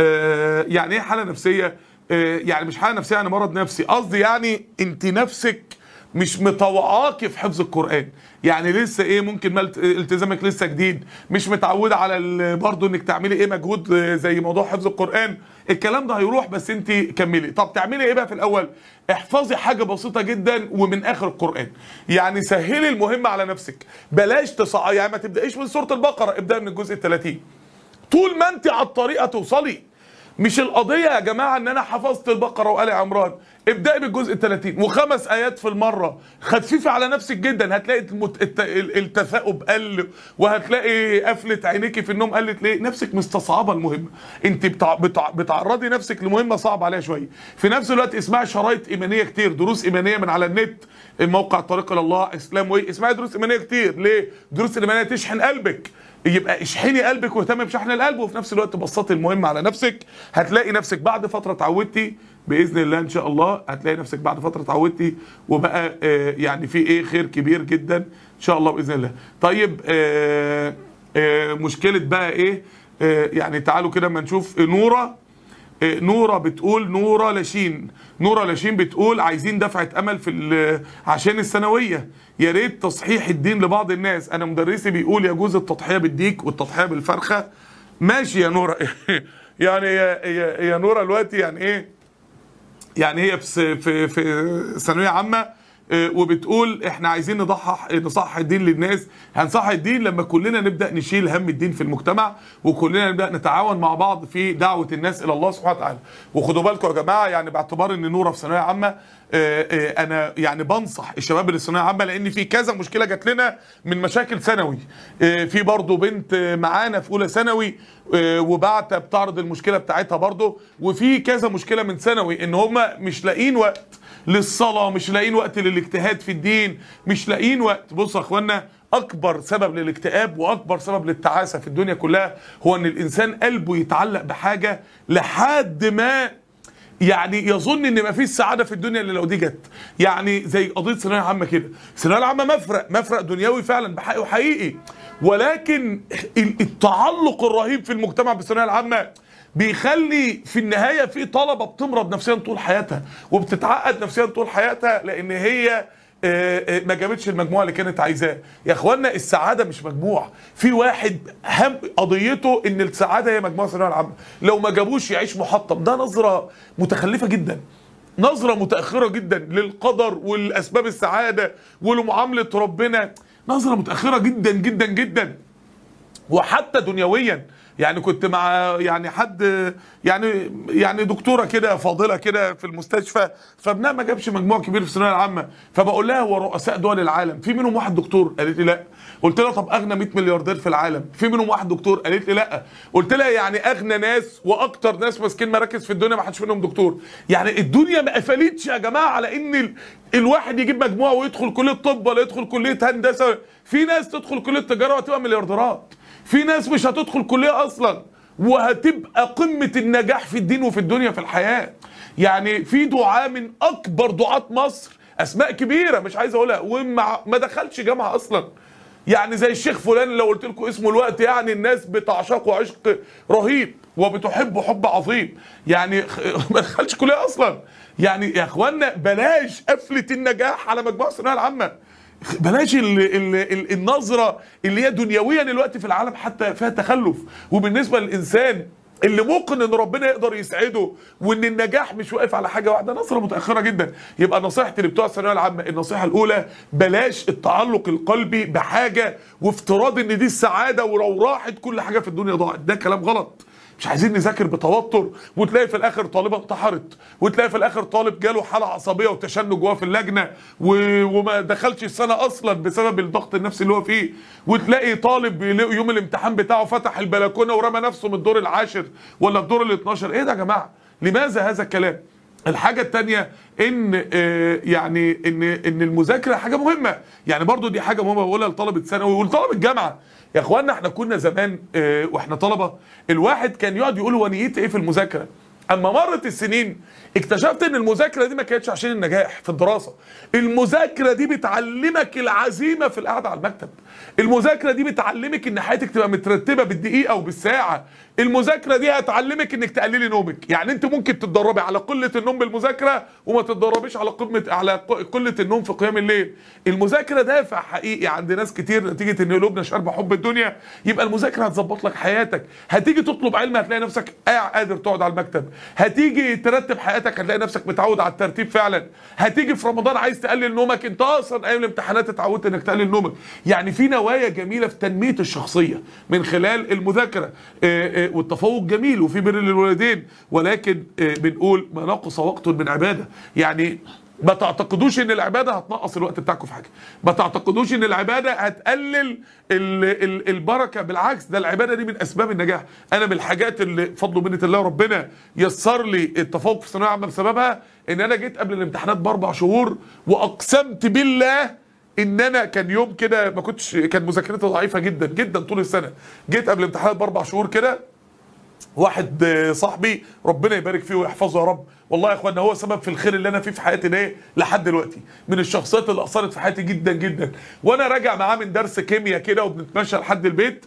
آه، يعني ايه حاله نفسيه آه، يعني مش حاله نفسيه يعني مرض نفسي قصدي يعني انت نفسك مش مطوعاكي في حفظ القران يعني لسه ايه ممكن ملت- التزامك لسه جديد مش متعوده على ال- برضه انك تعملي ايه مجهود زي موضوع حفظ القران الكلام ده هيروح بس انت كملي طب تعملي ايه بقى في الاول احفظي حاجه بسيطه جدا ومن اخر القران يعني سهلي المهمه على نفسك بلاش تصع يعني ما تبدايش من سوره البقره ابدا من الجزء ال 30 طول ما انت على الطريقه توصلي مش القضيه يا جماعه ان انا حفظت البقره وال عمران ابدأي بالجزء ال 30 وخمس ايات في المره خففي على نفسك جدا هتلاقي المت... الت... ال- التثاؤب قل وهتلاقي قفله عينيكي في النوم قلت ليه نفسك مستصعبه المهمه انت بتع... بتع... بتعرضي نفسك لمهمه صعبه عليها شويه في نفس الوقت اسمعي شرايط ايمانيه كتير دروس ايمانيه من على النت موقع طريق الى الله اسلام وي اسمعي دروس ايمانيه كتير ليه دروس الايمانيه تشحن قلبك يبقى اشحني قلبك واهتمي بشحن القلب وفي نفس الوقت بسطي المهم على نفسك هتلاقي نفسك بعد فتره اتعودتي باذن الله ان شاء الله هتلاقي نفسك بعد فتره اتعودتي وبقى آه يعني في ايه خير كبير جدا ان شاء الله باذن الله طيب آه آه مشكله بقى ايه آه يعني تعالوا كده اما نشوف نوره آه، نورة بتقول نورة لاشين نورة لاشين بتقول عايزين دفعة أمل في ال- عشان الثانوية يا ريت تصحيح الدين لبعض الناس أنا مدرسي بيقول يجوز التضحية بالديك والتضحية بالفرخة ماشي يا نورة يعني يا, يا, يا نورة دلوقتي يعني إيه يعني هي في في في ثانويه عامه آه، وبتقول احنا عايزين نضحح نصحح الدين للناس هنصحح الدين لما كلنا نبدا نشيل هم الدين في المجتمع وكلنا نبدا نتعاون مع بعض في دعوه الناس الى الله سبحانه وتعالى وخدوا بالكم يا جماعه يعني باعتبار ان نوره في ثانويه عامه آه، آه، انا يعني بنصح الشباب اللي في ثانويه عامه لان في كذا مشكله جات لنا من مشاكل ثانوي آه، في برضه بنت آه، معانا في اولى ثانوي آه، وبعت بتعرض المشكله بتاعتها برضه وفي كذا مشكله من ثانوي ان هم مش لاقيين وقت للصلاه مش لاقيين وقت للاجتهاد في الدين مش لاقيين وقت بصوا يا اخوانا اكبر سبب للاكتئاب واكبر سبب للتعاسه في الدنيا كلها هو ان الانسان قلبه يتعلق بحاجه لحد ما يعني يظن ان مفيش سعاده في الدنيا الا لو دي جت يعني زي قضيه ثانويه عامه كده الثانويه العامه مفرق مفرق دنيوي فعلا بحقه حقيقي ولكن ال- التعلق الرهيب في المجتمع بالثانويه العامه بيخلي في النهايه في طلبه بتمرض نفسيا طول حياتها وبتتعقد نفسيا طول حياتها لان هي آه، آه، ما جابتش المجموع اللي كانت عايزاه يا اخوانا السعاده مش مجموع في واحد هم قضيته ان السعاده هي مجموع الثانويه العامه لو ما جابوش يعيش محطم ده نظره متخلفه جدا نظره متاخره جدا للقدر والاسباب السعاده ولمعامله ربنا نظره متاخره جدا جدا جدا وحتى دنيويا يعني كنت مع يعني حد يعني يعني دكتوره كده فاضله كده في المستشفى فابنها ما جابش مجموع كبير في الثانويه العامه فبقول لها هو رؤساء دول العالم في منهم واحد دكتور قالت لي لا قلت لها طب اغنى 100 ملياردير في العالم في منهم واحد دكتور قالت لي لا قلت لها يعني اغنى ناس واكتر ناس ماسكين مراكز في الدنيا ما حدش منهم دكتور يعني الدنيا ما قفلتش يا جماعه على ان ال... الواحد يجيب مجموع ويدخل كليه طب ولا يدخل كليه هندسه في ناس تدخل كليه تجاره وهتبقى مليارديرات في ناس مش هتدخل كليه اصلا وهتبقى قمه النجاح في الدين وفي الدنيا في الحياه يعني في دعاة من اكبر دعاة مصر اسماء كبيره مش عايز اقولها وما ما دخلش جامعه اصلا يعني زي الشيخ فلان لو قلت لكم اسمه الوقت يعني الناس بتعشقه عشق رهيب وبتحبه حب عظيم يعني ما دخلش كليه اصلا يعني يا اخوانا بلاش قفله النجاح على مجموعه الثانويه العامه بلاش ال ال ال النظره اللي هي دنيويا الوقت في العالم حتى فيها تخلف وبالنسبه للانسان اللي موقن ان ربنا يقدر يسعده وان النجاح مش واقف على حاجه واحده نظره متاخره جدا يبقى نصيحتي لبتوع الثانويه العامه النصيحه الاولى بلاش التعلق القلبي بحاجه وافتراض ان دي السعاده ولو راحت كل حاجه في الدنيا ضاعت ده كلام غلط مش عايزين نذاكر بتوتر وتلاقي في الاخر طالبه انتحرت وتلاقي في الاخر طالب جاله حاله عصبيه وتشنج جواه في اللجنه و... وما دخلش السنه اصلا بسبب الضغط النفسي اللي هو فيه وتلاقي طالب بيلاقي يوم الامتحان بتاعه فتح البلكونه ورمى نفسه من الدور العاشر ولا الدور ال 12 ايه ده يا جماعه لماذا هذا الكلام الحاجة التانية ان آه، يعني ان ان المذاكرة حاجة مهمة يعني برضو دي حاجة مهمة بقولها لطلبة ثانوي ولطلبة الجامعة يا اخوانا احنا كنا زمان آه، واحنا طلبة الواحد كان يقعد يقول هو نيتي ايه في المذاكرة اما مرت السنين اكتشفت ان المذاكره دي ما كانتش عشان النجاح في الدراسه المذاكره دي بتعلمك العزيمه في القعده على المكتب المذاكره دي بتعلمك ان حياتك تبقى مترتبه بالدقيقه وبالساعه المذاكره دي هتعلمك انك تقللي نومك يعني انت ممكن تتدربي على قله النوم بالمذاكره وما تتدربيش على قمه على قله النوم في قيام الليل المذاكره دافع حقيقي عند ناس كتير نتيجه ان قلوبنا شاربه حب الدنيا يبقى المذاكره هتظبط لك حياتك هتيجي تطلب علم هتلاقي نفسك قادر تقعد على المكتب هتيجي ترتب حياتك هتلاقي نفسك متعود على الترتيب فعلا هتيجي في رمضان عايز تقلل نومك انت اصلا ايام الامتحانات اتعودت انك تقلل نومك يعني في نوايا جميله في تنميه الشخصيه من خلال المذاكره آه، آه، والتفوق جميل وفي بر للوالدين ولكن آه، بنقول ما نقص وقت من عباده يعني ما تعتقدوش ان العباده هتنقص الوقت بتاعكم في حاجه ما تعتقدوش ان العباده هتقلل ال ال البركه بالعكس ده العباده دي من اسباب النجاح انا من الحاجات اللي فضل ومنه الله ربنا يسر لي التفوق في الثانويه العامه بسببها ان انا جيت قبل الامتحانات باربع شهور واقسمت بالله ان انا كان يوم كده ما كنتش كان مذاكرتي ضعيفه جدا جدا طول السنه جيت قبل الامتحانات باربع شهور كده واحد آه، صاحبي ربنا يبارك فيه ويحفظه يا رب والله يا اخوانا هو سبب في الخير اللي انا فيه في حياتي ده لحد دلوقتي من الشخصيات اللي اثرت في حياتي جدا جدا وانا راجع معاه من درس كيمياء كده وبنتمشى لحد البيت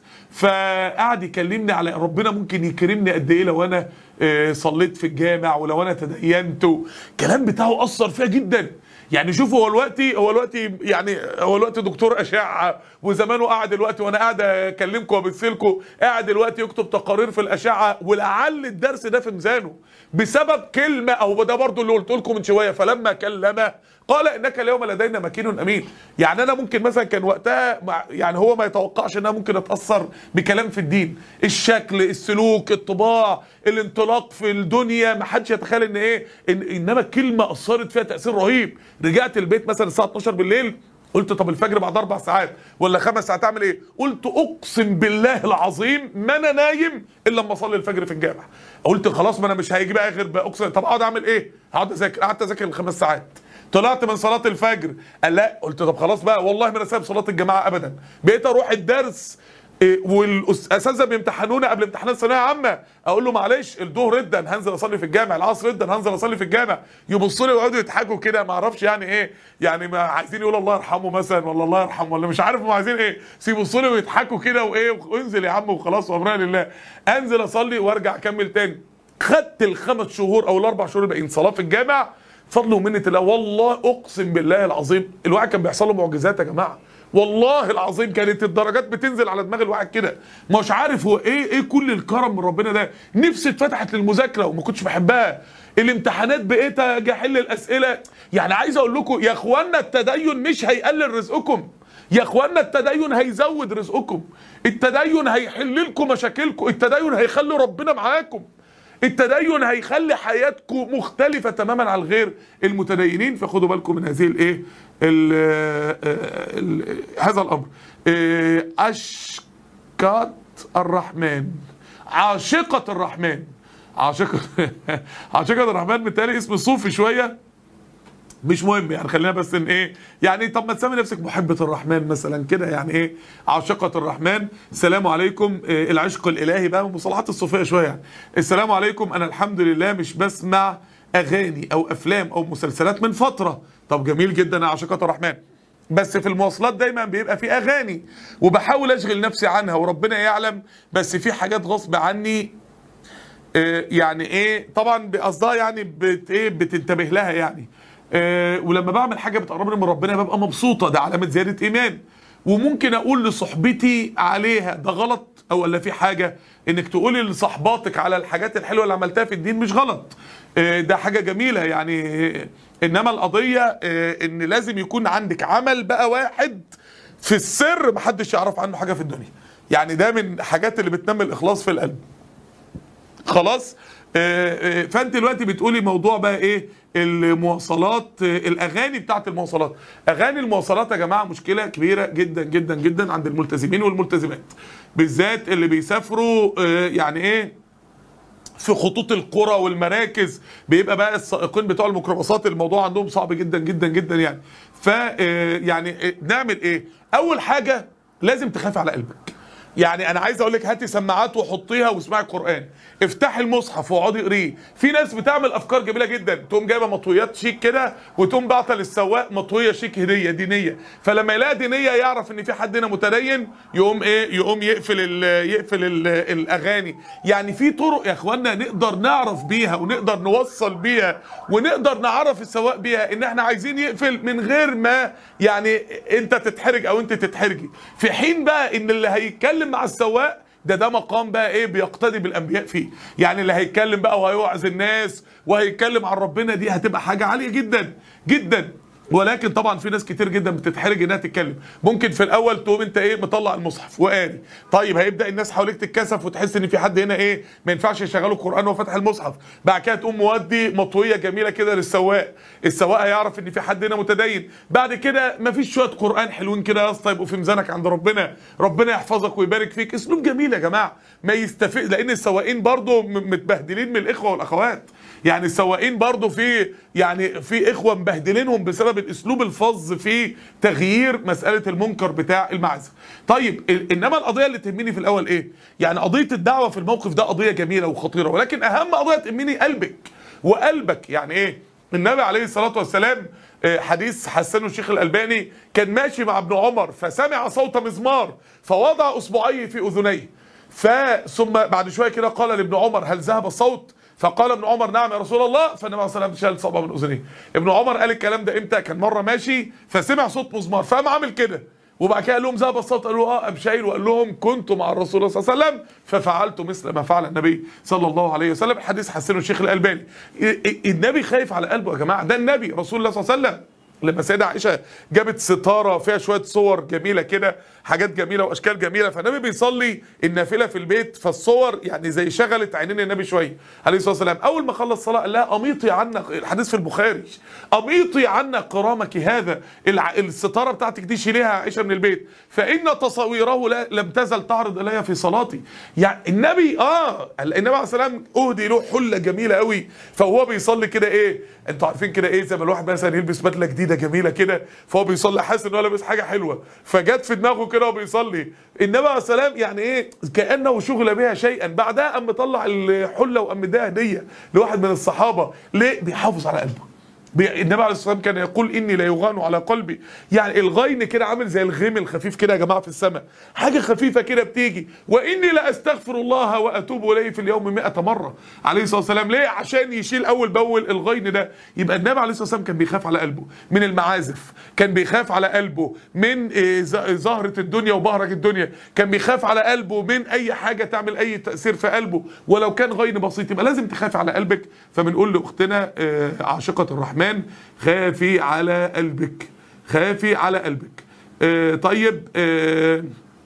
فقعد يكلمني على ربنا ممكن يكرمني قد ايه لو انا آه، صليت في الجامع ولو انا تدينت الكلام بتاعه اثر فيها جدا يعني شوفوا هو دلوقتي هو دلوقتي يعني هو دلوقتي دكتور اشعه وزمانه قاعد دلوقتي وانا قاعد اكلمكم وابثلكم قاعد دلوقتي يكتب تقارير في الاشعه ولعل الدرس ده في ميزانه بسبب كلمه او ده برضو اللي قلت لكم من شويه فلما كلمه قال انك اليوم لدينا مكين امين يعني انا ممكن مثلا كان وقتها مع- يعني هو ما يتوقعش انها ممكن اتاثر بكلام في الدين الشكل السلوك الطباع الانطلاق في الدنيا ما حدش يتخيل ان ايه إن انما الكلمه اثرت فيها تاثير رهيب رجعت البيت مثلا الساعه 12 بالليل قلت طب الفجر بعد اربع ساعات ولا خمس ساعات اعمل ايه؟ قلت اقسم بالله العظيم ما انا نايم الا لما اصلي الفجر في الجامع. قلت خلاص ما انا مش هيجي بقى غير بقى اقسم طب اقعد اعمل ايه؟ هقعد اذاكر قعدت اذاكر الخمس ساعات. طلعت من صلاه الفجر قال لا قلت طب خلاص بقى والله ما انا سايب صلاه الجماعه ابدا. بقيت اروح الدرس إيه، والاساتذه بيمتحنونا قبل امتحانات ثانويه عامه اقول له معلش الظهر ردا هنزل اصلي في الجامع العصر ردا هنزل اصلي في الجامع يبصوا لي ويقعدوا يضحكوا كده ما اعرفش يعني ايه يعني ما عايزين يقولوا الله يرحمه مثلا ولا الله يرحمه ولا مش عارف هم عايزين ايه بس يبصوا لي ويضحكوا كده وايه وانزل يا عم وخلاص وامرنا لله انزل اصلي وارجع اكمل تاني خدت الخمس شهور او الاربع شهور الباقيين صلاه في الجامع فضل ومنه الله والله اقسم بالله العظيم الواحد كان بيحصل له معجزات يا جماعه والله العظيم كانت الدرجات بتنزل على دماغ الواحد كده مش عارف هو ايه ايه كل الكرم من ربنا ده نفسي اتفتحت للمذاكره وما كنتش بحبها الامتحانات بقيت اجي احل الاسئله يعني عايز اقول لكم يا اخوانا التدين مش هيقلل رزقكم يا اخوانا التدين هيزود رزقكم التدين هيحل لكم مشاكلكم التدين هيخلي ربنا معاكم التدين هيخلي حياتكم مختلفة تماما عن غير المتدينين فخدوا بالكم من هذه الايه ال- ال- هذا الامر إيه، اشكات الرحمن عاشقة الرحمن عاشقة عاشقة الرحمن بالتالي اسم صوفي شوية مش مهم يعني خلينا بس ان ايه يعني طب ما تسمي نفسك محبة الرحمن مثلا كده يعني ايه عاشقة الرحمن السلام عليكم إيه العشق الالهي بقى مصطلحات الصوفية شوية يعني السلام عليكم انا الحمد لله مش بسمع اغاني او افلام او مسلسلات من فترة طب جميل جدا يا عاشقة الرحمن بس في المواصلات دايما بيبقى في اغاني وبحاول اشغل نفسي عنها وربنا يعلم بس في حاجات غصب عني آه، يعني ايه طبعا بقصدها يعني بت ايه بتنتبه لها يعني آه، ولما بعمل حاجه بتقربني من ربنا ببقى مبسوطه ده علامه زياده ايمان وممكن اقول لصحبتي عليها ده غلط او ولا في حاجه انك تقولي لصحباتك على الحاجات الحلوه اللي عملتها في الدين مش غلط آه، ده حاجه جميله يعني آه، انما القضيه آه، ان لازم يكون عندك عمل بقى واحد في السر محدش يعرف عنه حاجه في الدنيا يعني ده من الحاجات اللي بتنمي الاخلاص في القلب خلاص آه، آه، فانت دلوقتي بتقولي موضوع بقى ايه المواصلات آه، الاغاني بتاعت المواصلات اغاني المواصلات يا جماعه مشكله كبيره جدا جدا جدا عند الملتزمين والملتزمات بالذات اللي بيسافروا آه، يعني ايه في خطوط القرى والمراكز بيبقى بقى السائقين بتوع الميكروباصات الموضوع عندهم صعب جدا جدا جدا يعني ف آه، يعني آه، نعمل ايه اول حاجه لازم تخافي على قلبك يعني انا عايز اقول لك هاتي سماعات وحطيها واسمعي القران افتحي المصحف واقعدي اقريه في ناس بتعمل افكار جميله جدا تقوم جايبه مطويات شيك كده وتقوم باعته للسواق مطويه شيك هديه دينيه فلما يلاقي دينيه يعرف ان في حد هنا متدين يقوم ايه يقوم يقفل ال يقفل ال الاغاني يعني في طرق يا اخوانا نقدر نعرف بيها ونقدر نوصل بيها ونقدر نعرف السواق بيها ان احنا عايزين يقفل من غير ما يعني انت تتحرج او انت تتحرجي في حين بقى ان اللي هيتكلم مع السواق ده ده مقام بقى ايه بيقتدي بالانبياء فيه يعني اللي هيتكلم بقى وهيوعظ الناس وهيتكلم عن ربنا دي هتبقى حاجه عاليه جدا جدا ولكن طبعا في ناس كتير جدا بتتحرج انها تتكلم ممكن في الاول تقوم انت ايه مطلع المصحف وقاري طيب هيبدا الناس حواليك تتكسف وتحس ان في حد هنا ايه ما ينفعش يشغلوا القران وفتح المصحف بعد كده تقوم مودي مطويه جميله كده للسواق السواق هيعرف ان في حد هنا متدين بعد كده ما فيش شويه قران حلوين كده يا اسطى يبقوا في ميزانك عند ربنا ربنا يحفظك ويبارك فيك اسلوب جميل يا جماعه ما يستفيد لان السواقين برضو م- متبهدلين من الاخوه والاخوات يعني السواقين برضو في يعني في اخوه مبهدلينهم بسبب الاسلوب الفظ في تغيير مساله المنكر بتاع المعزه. طيب ال- انما القضيه اللي تهمني في الاول ايه؟ يعني قضيه الدعوه في الموقف ده قضيه جميله وخطيره ولكن اهم قضيه تهمني قلبك وقلبك يعني ايه؟ النبي عليه الصلاه والسلام آه، حديث حسنه الشيخ الالباني كان ماشي مع ابن عمر فسمع صوت مزمار فوضع اصبعيه في اذنيه فثم بعد شويه كده قال لابن عمر هل ذهب الصوت؟ فقال ابن عمر نعم يا رسول الله فالنبي عليه الصلاه والسلام شال صبعه من اذنيه. ابن عمر قال الكلام ده امتى؟ كان مره ماشي فسمع صوت مزمار فقام عامل كده وبعد كده قال لهم ذهب الصوت قالوا اه قام شايل وقال لهم كنت مع الرسول صلى الله عليه وسلم ففعلت مثل ما فعل النبي صلى الله عليه وسلم حديث حسنه الشيخ الالباني. ال- ال- النبي خايف على قلبه يا جماعه ده النبي رسول الله صلى الله عليه وسلم لما سيدة عائشة جابت ستارة فيها شوية صور جميلة كده حاجات جميلة وأشكال جميلة فالنبي بيصلي النافلة في البيت فالصور يعني زي شغلت عينين النبي شوية عليه الصلاة والسلام أول ما خلص صلاة قال لها أميطي عنا الحديث في البخاري أميطي عنا قرامك هذا الع- الستارة بتاعتك دي شيليها يا عائشة من البيت فإن تصاويره لا لم تزل تعرض إلي في صلاتي يعني النبي آه النبي عليه الصلاة والسلام أهدي له حلة جميلة قوي فهو بيصلي كده إيه انتوا عارفين كده ايه زي ما الواحد مثلا يلبس بدله جديده جميله كده فهو بيصلي حاسس ان هو لابس حاجه حلوه فجت في دماغه كده وبيصلي النبي عليه السلام يعني ايه كانه شغل بها شيئا بعدها قام مطلع الحله وقام مديها هديه لواحد من الصحابه ليه بيحافظ على قلبه بي- النبي عليه الصلاه والسلام كان يقول اني لا يغان على قلبي يعني الغين كده عامل زي الغيم الخفيف كده يا جماعه في السماء حاجه خفيفه كده بتيجي واني لا استغفر الله واتوب اليه في اليوم 100 مره عليه الصلاه والسلام ليه عشان يشيل اول باول الغين ده يبقى النبي عليه الصلاه والسلام كان بيخاف على قلبه من المعازف كان بيخاف على قلبه من إيه، ز- زهره الدنيا وبهرج الدنيا كان بيخاف على قلبه من اي حاجه تعمل اي تاثير في قلبه ولو كان غين بسيط يبقى لازم تخافي على قلبك فبنقول لاختنا آه، عاشقه الرحمن خافي على قلبك خافي على قلبك آه، طيب آه،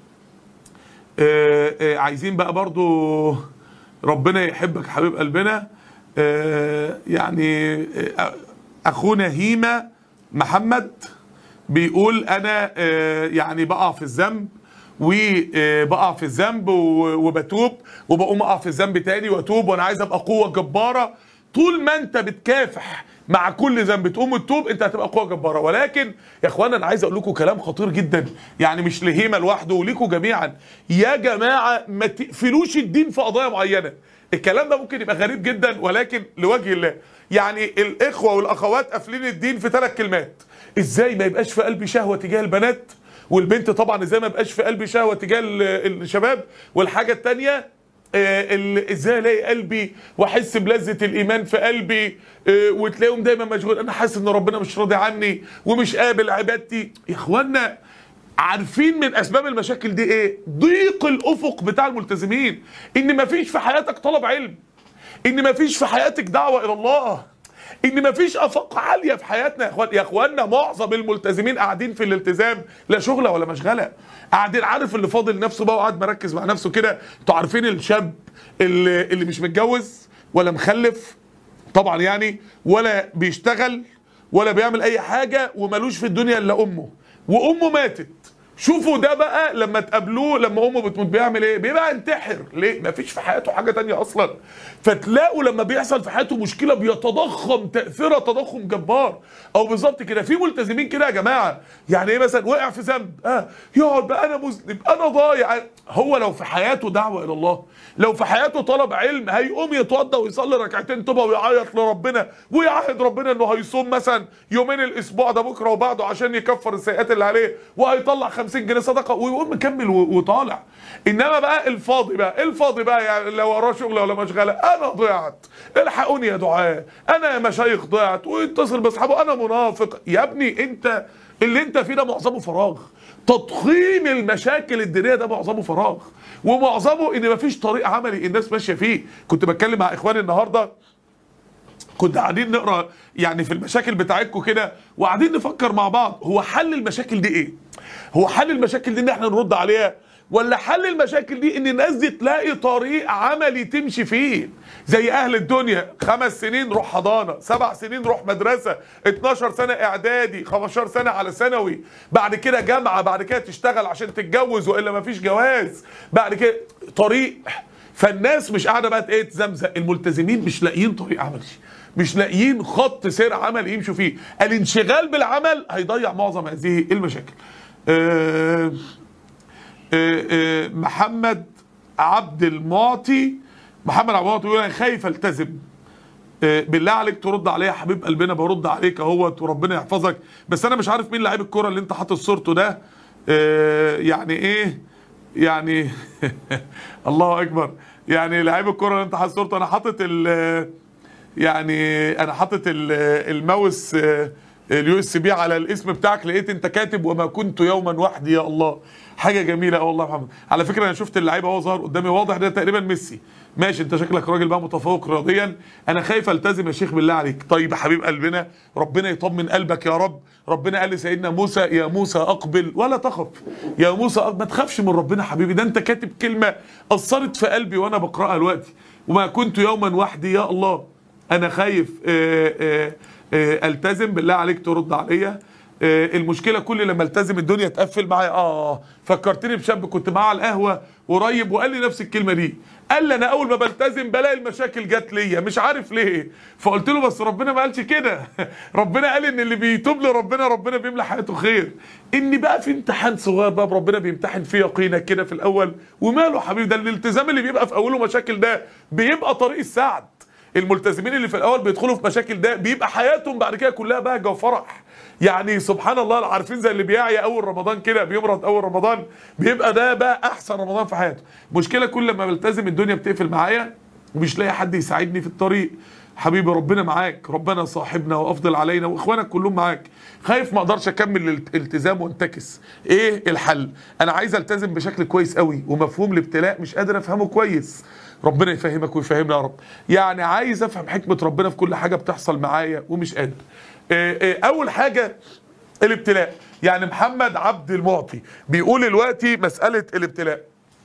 آه، آه، عايزين بقى برضو ربنا يحبك حبيب قلبنا آه، يعني آه، اخونا هيما محمد بيقول انا آه، يعني بقع في الذنب وبقع في الذنب و- وبتوب وبقوم اقع في الذنب تاني واتوب وانا عايز ابقى قوه جباره طول ما انت بتكافح مع كل ذنب تقوم تتوب انت هتبقى قوه جباره ولكن يا اخوانا انا عايز اقول لكم كلام خطير جدا يعني مش لهيما لوحده وليكم جميعا يا جماعه ما تقفلوش الدين في قضايا معينه الكلام ده ممكن يبقى غريب جدا ولكن لوجه الله يعني الاخوه والاخوات قافلين الدين في ثلاث كلمات ازاي ما يبقاش في قلبي شهوه تجاه البنات والبنت طبعا ازاي ما يبقاش في قلبي شهوه تجاه ال- الشباب والحاجه الثانيه ازاي الاقي قلبي واحس بلذه الايمان في قلبي آه، وتلاقيهم دايما مشغول انا حاسس ان ربنا مش راضي عني ومش قابل عبادتي يا اخوانا عارفين من اسباب المشاكل دي ايه ضيق الافق بتاع الملتزمين ان مفيش في حياتك طلب علم ان مفيش في حياتك دعوه الى الله ان مفيش افاق عاليه في حياتنا يا اخوان يا اخواننا معظم الملتزمين قاعدين في الالتزام لا شغله ولا مشغله قاعدين عارف اللي فاضل نفسه بقى وقاعد مركز مع نفسه كده انتوا عارفين الشاب اللي, اللي مش متجوز ولا مخلف طبعا يعني ولا بيشتغل ولا بيعمل اي حاجه وملوش في الدنيا الا امه وامه ماتت شوفوا ده بقى لما تقابلوه لما امه بتموت بيعمل ايه بيبقى ينتحر ليه مفيش في حياته حاجه تانية اصلا فتلاقوا لما بيحصل في حياته مشكله بيتضخم تاثيرها تضخم جبار او بالظبط كده في ملتزمين كده يا جماعه يعني ايه مثلا وقع في ذنب اه يقعد بقى انا مذنب انا ضايع هو لو في حياته دعوه الى الله لو في حياته طلب علم هيقوم يتوضى ويصلي ركعتين توبه ويعيط لربنا ويعهد ربنا انه هيصوم مثلا يومين الاسبوع ده بكره وبعده عشان يكفر السيئات اللي عليه وهيطلع 50 جنيه صدقه ويقوم مكمل و- وطالع انما بقى الفاضي بقى الفاضي بقى يعني لو وراه شغل ولا مشغله انا ضيعت الحقوني يا دعاء انا يا مشايخ ضيعت ويتصل باصحابه انا منافق يا ابني انت اللي انت فيه ده معظمه فراغ تضخيم المشاكل الدينيه ده معظمه فراغ ومعظمه ان مفيش طريق عملي الناس ماشيه فيه كنت بتكلم مع اخواني النهارده كنا قاعدين نقرا يعني في المشاكل بتاعتكم كده وقاعدين نفكر مع بعض هو حل المشاكل دي ايه؟ هو حل المشاكل دي ان احنا نرد عليها ولا حل المشاكل دي ان الناس دي تلاقي طريق عملي تمشي فيه زي اهل الدنيا خمس سنين روح حضانه سبع سنين روح مدرسه 12 سنه اعدادي 15 سنه على ثانوي بعد كده جامعه بعد كده تشتغل عشان تتجوز والا مفيش جواز بعد كده طريق فالناس مش قاعده بقى ايه تزمزق الملتزمين مش لاقيين طريق عملي مش لاقيين خط سير عمل يمشوا فيه الانشغال بالعمل هيضيع معظم هذه المشاكل آه آه آه محمد عبد المعطي محمد عبد المعطي يقول انا خايف التزم آه، بالله عليك ترد عليا يا حبيب قلبنا برد عليك اهوت وربنا يحفظك بس انا مش عارف مين لعيب الكرة اللي انت حاطط صورته ده آه، يعني ايه يعني الله اكبر يعني لعيب الكرة اللي انت حاطط صورته انا حاطط ال يعني انا حاطط ال- الماوس آه، اليو اس بي على الاسم بتاعك لقيت انت كاتب وما كنت يوما وحدي يا الله حاجه جميله قوي والله يا محمد على فكره انا شفت اللعيبه وهو ظهر قدامي واضح ده تقريبا ميسي ماشي انت شكلك راجل بقى متفوق رياضيا انا خايف التزم يا شيخ بالله عليك طيب يا حبيب قلبنا ربنا يطمن قلبك يا رب ربنا قال لسيدنا موسى يا موسى اقبل ولا تخف يا موسى أقبل. ما تخافش من ربنا حبيبي ده انت كاتب كلمه اثرت في قلبي وانا بقراها دلوقتي وما كنت يوما وحدي يا الله انا خايف آه، آه، آه، التزم بالله عليك ترد عليا آه، المشكله كل لما التزم الدنيا تقفل معايا اه فكرتني بشاب كنت معاه على القهوه قريب وقال لي نفس الكلمه دي قال لي انا اول ما بلتزم بلاقي المشاكل جت ليا مش عارف ليه فقلت له بس ربنا ما قالش كده ربنا قال ان اللي بيتوب لربنا ربنا بيملى حياته خير ان بقى في امتحان صغير بقى ربنا بيمتحن فيه يقينك كده في الاول وماله يا حبيبي ده الالتزام اللي بيبقى في اوله مشاكل ده بيبقى طريق السعد الملتزمين اللي في الاول بيدخلوا في مشاكل ده بيبقى حياتهم بعد كده كلها بهجه وفرح يعني سبحان الله عارفين زي اللي بيعيا اول رمضان كده بيمرض اول رمضان بيبقى ده بقى احسن رمضان في حياته مشكله كل ما بلتزم الدنيا بتقفل معايا ومش لاقي حد يساعدني في الطريق حبيبي ربنا معاك ربنا صاحبنا وافضل علينا واخوانك كلهم معاك خايف ما اقدرش اكمل الالتزام وانتكس ايه الحل انا عايز التزم بشكل كويس قوي ومفهوم الابتلاء مش قادر افهمه كويس ربنا يفهمك ويفهمنا يا رب يعني عايز افهم حكمه ربنا في كل حاجه بتحصل معايا ومش قادر إيه إيه اول حاجه الابتلاء يعني محمد عبد المعطي بيقول دلوقتي مساله الابتلاء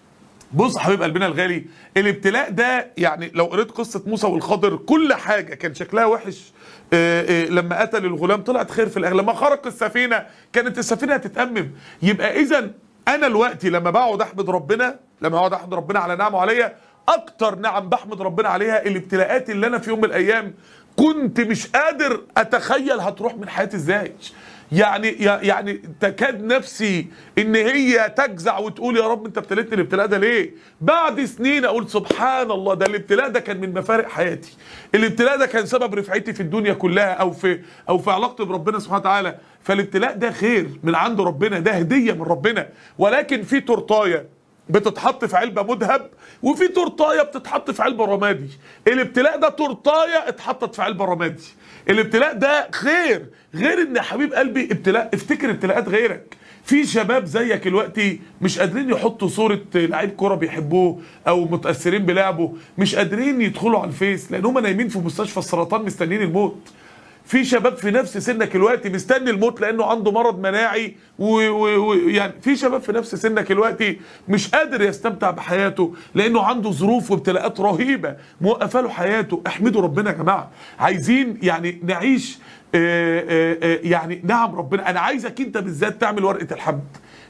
بص حبيب قلبنا الغالي الابتلاء ده يعني لو قريت قصة موسى والخضر كل حاجة كان شكلها وحش آه، آه، لما قتل الغلام طلعت خير في الآخر لما خرق السفينة كانت السفينة هتتأمم يبقى إذا أنا دلوقتي لما بقعد أحمد ربنا لما بقعد أحمد ربنا على نعمه عليا أكتر نعم بحمد ربنا عليها الابتلاءات اللي أنا في يوم من الأيام كنت مش قادر أتخيل هتروح من حياتي إزاي يعني يعني تكاد نفسي ان هي تجزع وتقول يا رب انت ابتليتني الابتلاء ده ليه بعد سنين اقول سبحان الله ده الابتلاء ده كان من مفارق حياتي الابتلاء ده كان سبب رفعتي في الدنيا كلها او في او في علاقتي بربنا سبحانه وتعالى فالابتلاء ده خير من عند ربنا ده هديه من ربنا ولكن في تورتايه بتتحط في علبه مذهب وفي تورتايه بتتحط في علبه رمادي الابتلاء ده تورتايه اتحطت في علبه رمادي الابتلاء ده خير غير ان يا حبيب قلبي ابتلاء افتكر ابتلاءات غيرك في شباب زيك دلوقتي مش قادرين يحطوا صورة لعيب كرة بيحبوه او متأثرين بلعبه مش قادرين يدخلوا على الفيس لان هم نايمين في مستشفى السرطان مستنيين الموت في شباب في نفس سنك دلوقتي مستني الموت لانه عنده مرض مناعي ويعني في شباب في نفس سنك دلوقتي مش قادر يستمتع بحياته لانه عنده ظروف وابتلاءات رهيبه موقفه له حياته احمدوا ربنا يا جماعه عايزين يعني نعيش آه، آه، آه، يعني نعم ربنا انا عايزك انت بالذات تعمل ورقه الحمد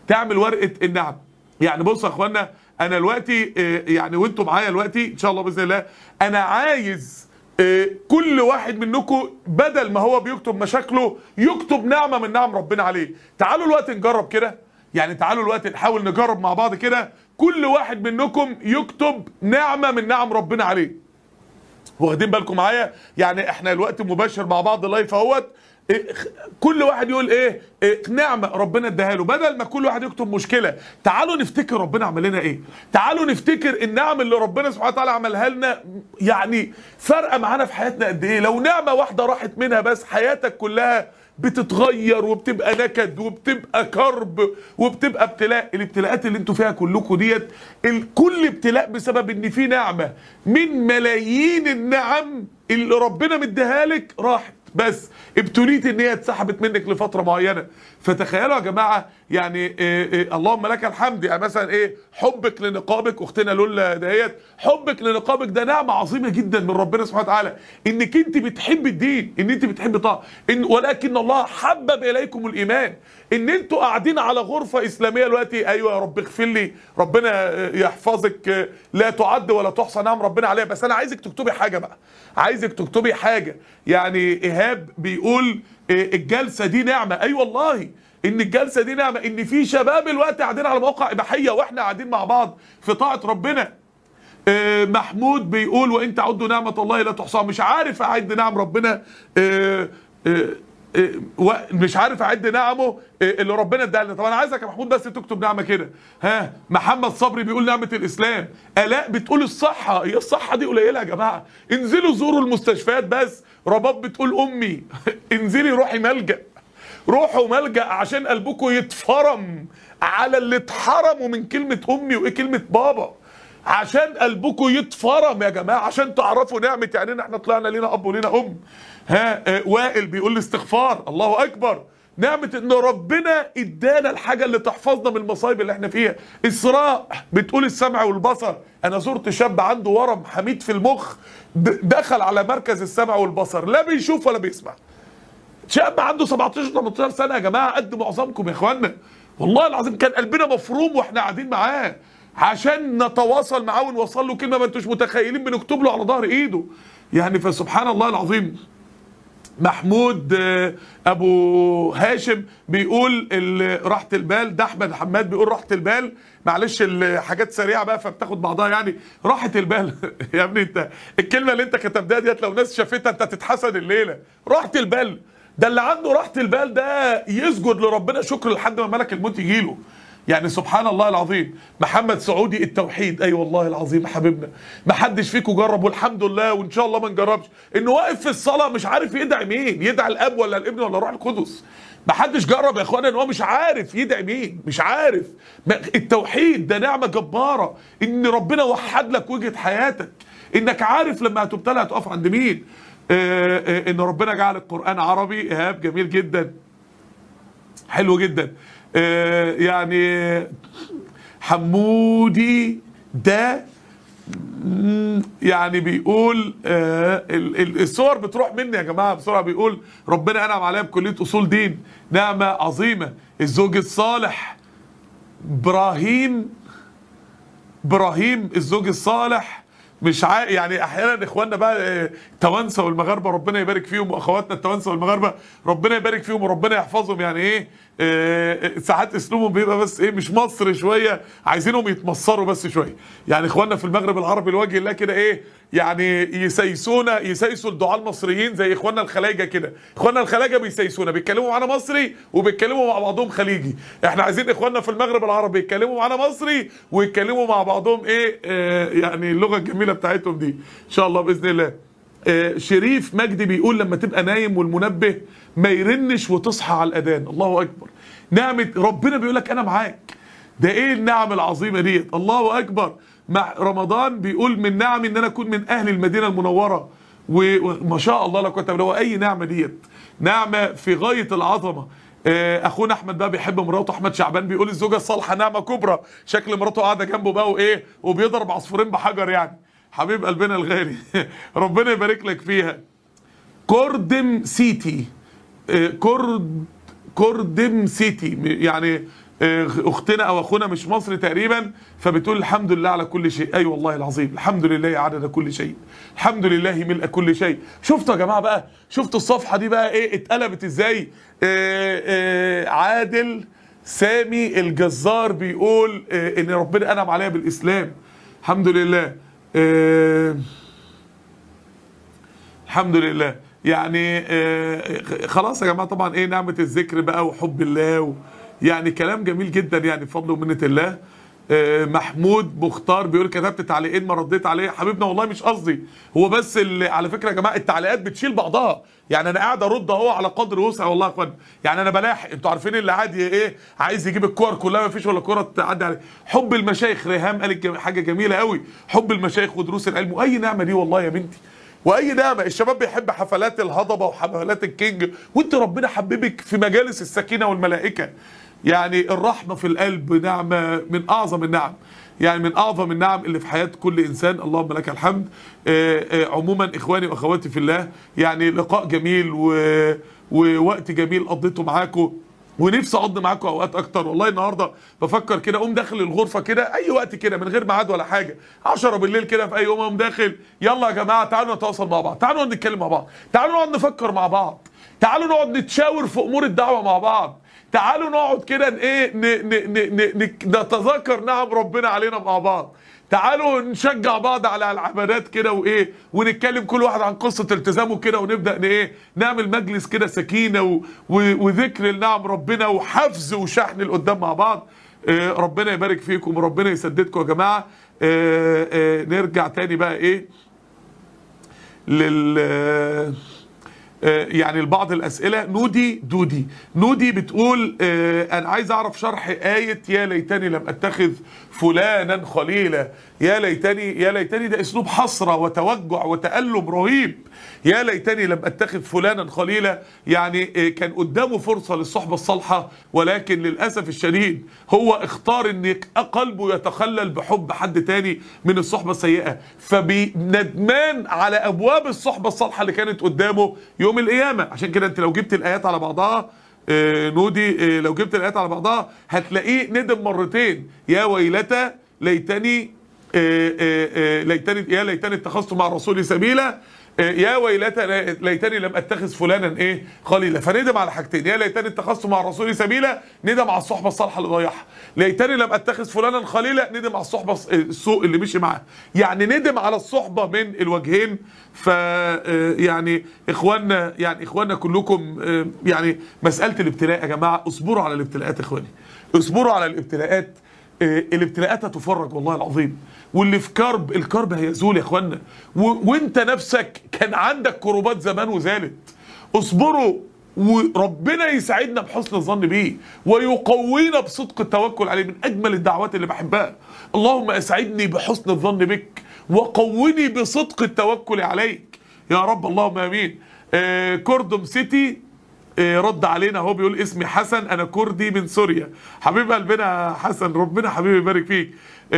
تعمل ورقه النعم يعني بصوا يا اخوانا انا دلوقتي آه، يعني وانتم معايا دلوقتي ان شاء الله باذن الله انا عايز آه، كل واحد منكم بدل ما هو بيكتب مشاكله يكتب نعمه من نعم ربنا عليه تعالوا الوقت نجرب كده يعني تعالوا الوقت نحاول نجرب مع بعض كده كل واحد منكم يكتب نعمه من نعم ربنا عليه واخدين بالكم معايا يعني احنا الوقت مباشر مع بعض لايف اهوت إيه، خ- كل واحد يقول ايه, إيه نعمه ربنا اداها له بدل ما كل واحد يكتب مشكله تعالوا نفتكر ربنا عمل لنا ايه تعالوا نفتكر النعم اللي ربنا سبحانه وتعالى عملها لنا يعني فارقه معانا في حياتنا قد ايه لو نعمه واحده راحت منها بس حياتك كلها بتتغير وبتبقى نكد وبتبقى كرب وبتبقى ابتلاء الابتلاءات اللي انتوا فيها كلكم ديت ال- كل ابتلاء بسبب ان في نعمه من ملايين النعم اللي ربنا مديها لك راحت بس ابتليت ان هي اتسحبت منك لفتره معينه فتخيلوا يا جماعه يعني إيه إيه اللهم لك الحمد يعني مثلا ايه حبك لنقابك اختنا لولا دهيت حبك لنقابك ده نعمه عظيمه جدا من ربنا سبحانه وتعالى انك انت بتحب الدين ان انت بتحب طاعه إن ولكن الله حبب اليكم الايمان ان انتوا قاعدين على غرفه اسلاميه دلوقتي ايوه يا رب اغفر لي ربنا آه، يحفظك آه، لا تعد ولا تحصى نعم ربنا عليها بس انا عايزك تكتبي حاجه بقى عايزك تكتبي حاجه يعني ايهاب بيقول آه، الجلسه دي نعمه اي أيوة والله ان الجلسه دي نعمه ان في شباب الوقت قاعدين على مواقع اباحيه واحنا قاعدين مع بعض في طاعه ربنا آه، محمود بيقول وان تعدوا نعمه الله لا تحصاها مش عارف اعد نعم ربنا آه، آه، آه، و- مش عارف اعد نعمه آه، اللي ربنا اداها لنا طب انا عايزك يا محمود بس تكتب نعمه كده ها محمد صبري بيقول نعمه الاسلام الاء بتقول الصحه هي الصحه دي قليله يا جماعه انزلوا زوروا المستشفيات بس رباب بتقول امي انزلي روحي ملجأ روحوا ملجأ عشان قلبكم يتفرم على اللي اتحرموا من كلمة أمي وإيه كلمة بابا عشان قلبكم يتفرم يا جماعة عشان تعرفوا نعمة يعني إن احنا طلعنا لينا أب ولينا أم ها آه، وائل بيقول الاستغفار الله أكبر نعمة ان ربنا ادانا الحاجة اللي تحفظنا من المصايب اللي احنا فيها اسراء بتقول السمع والبصر انا زرت شاب عنده ورم حميد في المخ د- دخل على مركز السمع والبصر لا بيشوف ولا بيسمع شاب عنده 17 18 سنه يا جماعه قد معظمكم يا اخوانا والله العظيم كان قلبنا مفروم واحنا قاعدين معاه عشان نتواصل معاه ونوصل له كلمه ما انتوش متخيلين بنكتب له على ظهر ايده يعني فسبحان الله العظيم محمود آه، ابو هاشم بيقول ال- راحه البال ده احمد حماد بيقول راحه البال معلش الحاجات سريعه بقى فبتاخد بعضها يعني راحه البال يا ابني انت الكلمه اللي انت كتبتها ديت لو ناس شافتها انت تتحسد الليله راحه البال ده اللي عنده راحه البال ده يسجد لربنا شكر لحد ما ملك الموت يجيله يعني سبحان الله العظيم محمد سعودي التوحيد اي أيوة والله العظيم حبيبنا ما حدش فيكم جرب والحمد لله وان شاء الله ما نجربش انه واقف في الصلاه مش عارف يدعي مين يدعي الاب ولا الابن ولا الروح القدس ما حدش جرب يا اخوانا ان هو مش عارف يدعي مين مش عارف ما- التوحيد ده نعمه جباره ان ربنا وحد لك وجهه حياتك انك عارف لما هتبتلى هتقف عند مين آه آه ان ربنا جعل القران عربي ايهاب جميل جدا حلو جدا آه يعني حمودي ده مم، يعني بيقول آه ال- ال- الصور بتروح مني يا جماعه بسرعه بيقول ربنا انعم عليا بكليه اصول دين نعمه عظيمه الزوج الصالح ابراهيم ابراهيم الزوج الصالح مش عا... يعني احيانا اخواننا بقى آه، التوانسه والمغاربه ربنا يبارك فيهم واخواتنا التوانسه والمغاربه ربنا يبارك فيهم وربنا يحفظهم يعني ايه آه، آه، ساعات اسلوبهم بيبقى بس ايه مش مصري شويه عايزينهم يتمصروا بس شويه يعني اخواننا في المغرب العربي لوجه الله كده ايه يعني يسيسونا يسيسوا الدعاء المصريين زي اخواننا الخلايجه كده اخواننا الخلايجه بيسيسونا بيتكلموا معانا مصري وبيتكلموا مع بعضهم خليجي احنا عايزين اخواننا في المغرب العربي يتكلموا معانا مصري ويتكلموا مع بعضهم ايه آه يعني اللغه الجميله بتاعتهم دي ان شاء الله باذن الله آه شريف مجدي بيقول لما تبقى نايم والمنبه ما يرنش وتصحى على الاذان الله اكبر نعمه ربنا بيقول لك انا معاك ده ايه النعم العظيمه ديت الله اكبر مع رمضان بيقول من نعم ان انا اكون من اهل المدينه المنوره و- وما شاء الله لا قوه الا بالله هو اي نعمه ديت نعمه في غايه العظمه آه، اخونا احمد بقى بيحب مراته احمد شعبان بيقول الزوجه الصالحه نعمه كبرى شكل مراته قاعده جنبه بقى وايه وبيضرب عصفورين بحجر يعني حبيب قلبنا الغالي ربنا يبارك لك فيها كوردم سيتي آه، كورد كوردم سيتي يعني آه، اختنا او اخونا مش مصري تقريبا فبتقول الحمد لله على كل شيء اي أيوة والله العظيم الحمد لله عدد كل شيء الحمد لله ملء كل شيء شفتوا يا جماعه بقى شفتوا الصفحه دي بقى ايه اتقلبت ازاي آه آه عادل سامي الجزار بيقول آه ان ربنا انعم عليا بالاسلام الحمد لله آه الحمد لله يعني آه، خلاص يا جماعه طبعا ايه نعمه الذكر بقى وحب الله و يعني كلام جميل جدا يعني بفضل ومنه الله آه، محمود مختار بيقول كتبت تعليقين ما رديت عليه حبيبنا والله مش قصدي هو بس اللي على فكره يا جماعه التعليقات بتشيل بعضها يعني انا قاعد ارد اهو على قدر وسع والله يا اخوان يعني انا بلاحق انتوا عارفين اللي عادي ايه عايز يجيب الكور كلها ما فيش ولا كوره تعدي عليه حب المشايخ ريهام قالت جم- حاجه جميله قوي حب المشايخ ودروس العلم واي نعمه دي والله يا بنتي واي نعمه الشباب بيحب حفلات الهضبه وحفلات الكينج وانت ربنا حببك في مجالس السكينه والملائكه يعني الرحمه في القلب نعمه من اعظم النعم يعني من اعظم النعم اللي في حياه كل انسان اللهم لك الحمد آه، آه، عموما اخواني واخواتي في الله يعني لقاء جميل و... ووقت جميل قضيته معاكم ونفسي اقضي معاكم اوقات اكتر والله النهارده بفكر كده اقوم داخل الغرفه كده اي وقت كده من غير ميعاد ولا حاجه 10 بالليل كده في اي يوم اقوم داخل يلا يا جماعه تعالوا نتواصل مع بعض تعالوا نقعد نتكلم مع بعض تعالوا نقعد نفكر مع بعض تعالوا نقعد نتشاور في امور الدعوه مع بعض تعالوا نقعد كده ن- ايه ن- ن- ن- ن- ن- نتذاكر نعم ربنا علينا مع بعض تعالوا نشجع بعض على العبادات كده وايه ونتكلم كل واحد عن قصه التزامه كده ونبدا ن- ايه نعمل مجلس كده سكينه و و وذكر لنعم ربنا وحفز وشحن لقدام مع بعض آه ربنا يبارك فيكم وربنا يسددكم يا جماعه آه آه نرجع تاني بقى ايه لل آه، يعني لبعض الأسئلة نودي دودي نودي بتقول آه، أنا عايز أعرف شرح آية يا ليتني لم أتخذ فلانا خليلا يا ليتني يا ليتني ده أسلوب حسرة وتوجع وتألم رهيب يا ليتني لم أتخذ فلانا خليلا يعني آه، كان قدامه فرصة للصحبة الصالحة ولكن للأسف الشديد هو اختار ان قلبه يتخلل بحب حد تاني من الصحبة السيئة فبندمان على أبواب الصحبة الصالحة اللي كانت قدامه يوم القيامة عشان كده انت لو جبت الآيات على بعضها آه، نودي آه، لو جبت الآيات على بعضها هتلاقيه ندم مرتين يا ويلتى ليتني آه، آه، آه، ليتني يا ليتني اتخذت مع الرسول سبيلا آه، يا ويلتى ليتني لم اتخذ فلانا ايه خليلا فندم على حاجتين يا ليتني اتخذت مع الرسول سبيلا ندم على الصحبه الصالحه اللي ضيعها ليتني لم اتخذ فلانا خليلا ندم على الصحبه الس- السوء اللي مشي معاه يعني ندم على الصحبه من الوجهين ف آه، يعني اخواننا يعني اخواننا كلكم آه، يعني مساله الابتلاء يا جماعه اصبروا على الابتلاءات يا اخواني اصبروا على الابتلاءات آه، الابتلاءات هتفرج والله العظيم واللي في كرب الكرب هيزول يا اخوانا و- وانت نفسك كان عندك كروبات زمان وزالت اصبروا وربنا يساعدنا بحسن الظن بيه ويقوينا بصدق التوكل عليه من اجمل الدعوات اللي بحبها اللهم اسعدني بحسن الظن بك وقوني بصدق التوكل عليك يا رب اللهم امين آه كوردوم سيتي إيه، رد علينا هو بيقول اسمي حسن انا كردي من سوريا حبيب قلبنا يا حسن ربنا حبيبي يبارك فيك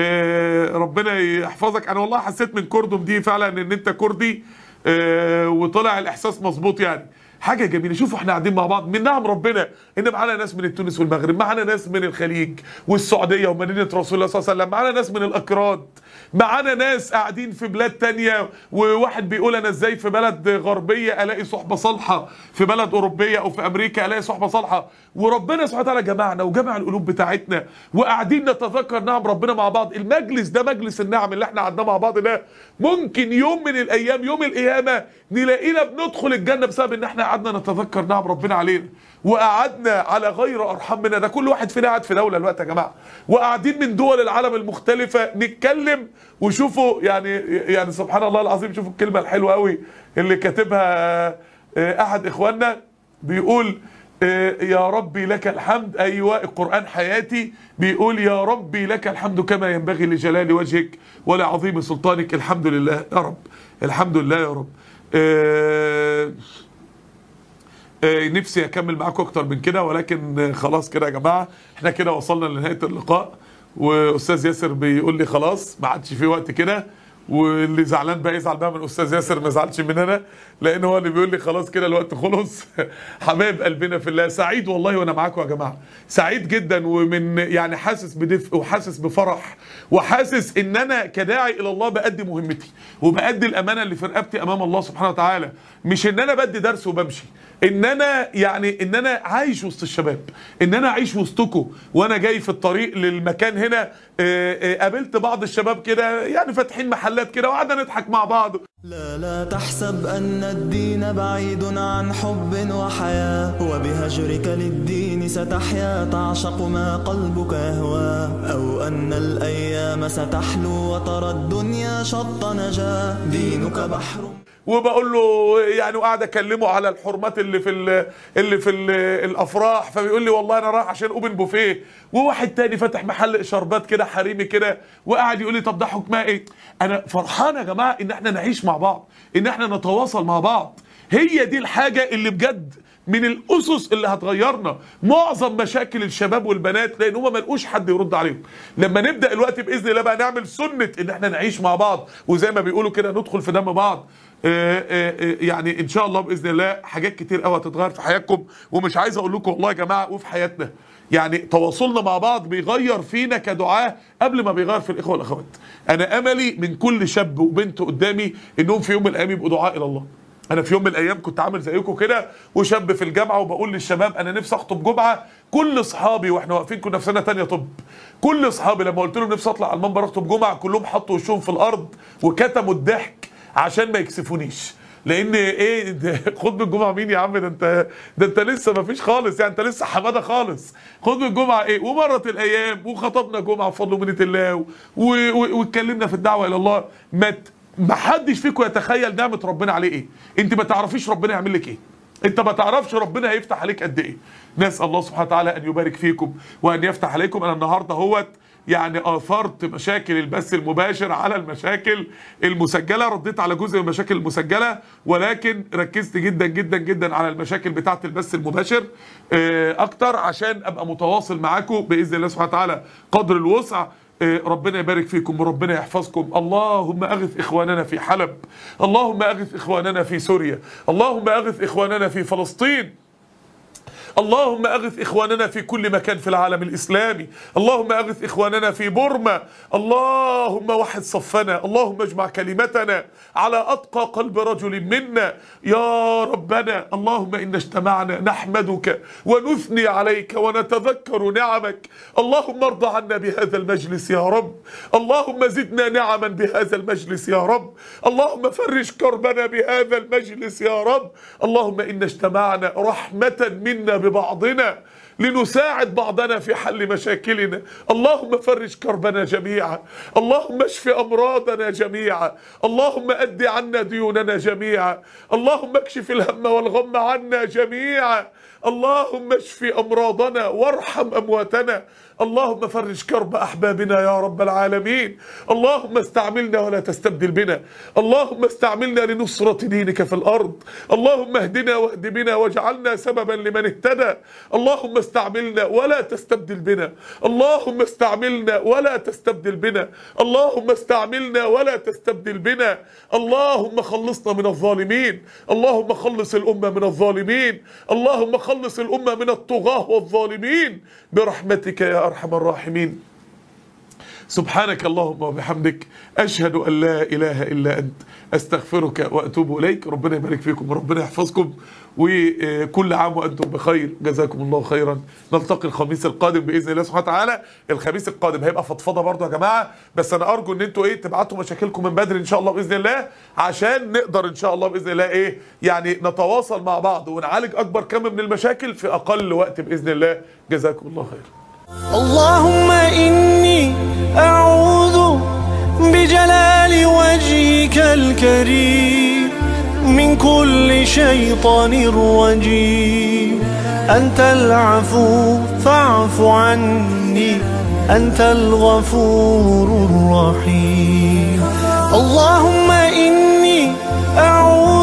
إيه، ربنا يحفظك انا والله حسيت من كردم دي فعلا ان انت كردي إيه، وطلع الاحساس مظبوط يعني حاجه جميله شوفوا احنا قاعدين مع بعض من نعم ربنا ان معانا ناس من تونس والمغرب معانا ناس من الخليج والسعوديه ومدينه رسول الله صلى الله عليه وسلم معانا ناس من الاكراد معانا ناس قاعدين في بلاد تانية وواحد بيقول انا ازاي في بلد غربية الاقي صحبة صالحة في بلد اوروبية او في امريكا الاقي صحبة صالحة وربنا سبحانه وتعالى جمعنا وجمع القلوب بتاعتنا وقاعدين نتذكر نعم ربنا مع بعض المجلس ده مجلس النعم اللي احنا قعدناه مع بعض ده ممكن يوم من الايام يوم القيامة نلاقينا بندخل الجنة بسبب ان احنا قعدنا نتذكر نعم ربنا علينا وقعدنا على غير ارحام منا ده كل واحد فينا قاعد في دوله الوقت يا جماعه وقاعدين من دول العالم المختلفه نتكلم وشوفوا يعني يعني سبحان الله العظيم شوفوا الكلمه الحلوه قوي اللي كاتبها آه، احد اخواننا بيقول آه، يا ربي لك الحمد ايوه القران حياتي بيقول يا ربي لك الحمد كما ينبغي لجلال وجهك ولعظيم سلطانك الحمد لله يا رب الحمد لله يا رب آه، آه، نفسي اكمل معاكم اكتر من كده ولكن آه، خلاص كده يا جماعه احنا كده وصلنا لنهايه اللقاء واستاذ ياسر بيقول لي خلاص ما عادش في وقت كده واللي زعلان بقى يزعل بقى من الاستاذ ياسر ما يزعلش مننا لان هو اللي بيقول لي خلاص كده الوقت خلص حبايب قلبنا في الله سعيد والله وانا معاكم يا جماعه سعيد جدا ومن يعني حاسس بدفء وحاسس بفرح وحاسس ان انا كداعي الى الله بادي مهمتي وبادي الامانه اللي في رقبتي امام الله سبحانه وتعالى مش ان انا بدي درس وبمشي ان انا يعني ان انا عايش وسط الشباب ان انا اعيش وسطكم وانا جاي في الطريق للمكان هنا آه، آه، قابلت بعض الشباب كده يعني فاتحين محلات كده وقعدنا نضحك مع بعض لا لا تحسب أن الدين بعيد عن حب وحياة وبهجرك للدين ستحيا تعشق ما قلبك يهوى أو أن الأيام ستحلو وترى الدنيا شط نجاة دينك بحر وبقول له يعني وقاعد اكلمه على الحرمات اللي في ال اللي في ال الافراح فبيقول لي والله انا رايح عشان اوبن بوفيه وواحد تاني فاتح محل شربات كده حريمي كده وقاعد يقول لي طب ده حكمها ايه انا فرحان يا جماعه ان احنا نعيش مع بعض ان احنا نتواصل مع بعض هي دي الحاجه اللي بجد من الاسس اللي هتغيرنا معظم مشاكل الشباب والبنات لان هم ما لقوش حد يرد عليهم لما نبدا الوقت باذن الله بقى نعمل سنه ان احنا نعيش مع بعض وزي ما بيقولوا كده ندخل في دم بعض آه، آه، آه، يعني ان شاء الله باذن الله حاجات كتير قوي هتتغير في حياتكم ومش عايز اقول لكم والله يا جماعه وفي حياتنا يعني تواصلنا مع بعض بيغير فينا كدعاه قبل ما بيغير في الاخوه والاخوات انا املي من كل شاب وبنت قدامي انهم في يوم من الايام يبقوا دعاء الى الله انا في يوم من الايام كنت عامل زيكم كده وشاب في الجامعه وبقول للشباب انا نفسي اخطب جمعه كل اصحابي واحنا واقفين كنا في سنه تانية طب كل اصحابي لما قلت لهم نفسي اطلع على المنبر اخطب جمعه كلهم حطوا وشهم في الارض وكتموا الضحك عشان ما يكسفونيش لان ايه ده خطبه الجمعه مين يا عم ده انت ده انت لسه ما فيش خالص يعني انت لسه حماده خالص خطبه الجمعه ايه ومرت الايام وخطبنا جمعه بفضل ومنه الله و- و- واتكلمنا في الدعوه الى الله ما ت- ما حدش فيكم يتخيل نعمه ربنا عليه ايه انت ما تعرفيش ربنا يعمل لك ايه انت ما تعرفش ربنا هيفتح عليك قد ايه نسال الله سبحانه وتعالى ان يبارك فيكم وان يفتح عليكم انا النهارده هوت يعني اثرت مشاكل البث المباشر على المشاكل المسجله رديت على جزء من المشاكل المسجله ولكن ركزت جدا جدا جدا على المشاكل بتاعه البث المباشر آه، اكتر عشان ابقى متواصل معاكم باذن الله سبحانه وتعالى قدر الوسع آه، ربنا يبارك فيكم وربنا يحفظكم اللهم اغث اخواننا في حلب اللهم اغث اخواننا في سوريا اللهم اغث اخواننا في فلسطين اللهم اغث اخواننا في كل مكان في العالم الاسلامي اللهم اغث اخواننا في بورما اللهم وحد صفنا اللهم اجمع كلمتنا على اتقى قلب رجل منا يا ربنا اللهم ان اجتمعنا نحمدك ونثني عليك ونتذكر نعمك اللهم ارض عنا بهذا المجلس يا رب اللهم زدنا نعما بهذا المجلس يا رب اللهم فرج كربنا بهذا المجلس يا رب اللهم إن اجتمعنا رحمة منا ببعضنا لنساعد بعضنا في حل مشاكلنا اللهم فرج كربنا جميعا اللهم اشف أمراضنا جميعا اللهم أد عنا ديوننا جميعا اللهم اكشف الهم والغم عنا جميعا اللهم اشف أمراضنا وارحم أمواتنا اللهم فرج كرب أحبابنا يا رب العالمين اللهم استعملنا ولا تستبدل بنا اللهم استعملنا لنصرة دينك في الأرض اللهم اهدنا واهد بنا واجعلنا سببا لمن اهتدى اللهم استعملنا ولا تستبدل بنا اللهم استعملنا ولا تستبدل بنا اللهم استعملنا ولا تستبدل بنا اللهم خلصنا من الظالمين اللهم خلص الأمة من الظالمين اللهم خلص الأمة من الطغاة والظالمين برحمتك يا أرحم الراحمين سبحانك اللهم وبحمدك أشهد أن لا إله إلا أنت أستغفرك وأتوب إليك ربنا يبارك فيكم وربنا يحفظكم وكل عام وأنتم بخير جزاكم الله خيرا نلتقي الخميس القادم بإذن الله سبحانه وتعالى الخميس القادم هيبقى فضفضة برضه يا جماعة بس أنا أرجو إن أنتوا إيه تبعتوا مشاكلكم من بدري إن شاء الله بإذن الله عشان نقدر إن شاء الله بإذن الله إيه يعني نتواصل مع بعض ونعالج أكبر كم من المشاكل في أقل وقت بإذن الله جزاكم الله خير اللهم إني أعوذ بجلال وجهك الكريم من كل شيطان رجيم أنت العفو فاعف عني أنت الغفور الرحيم اللهم إني أعوذ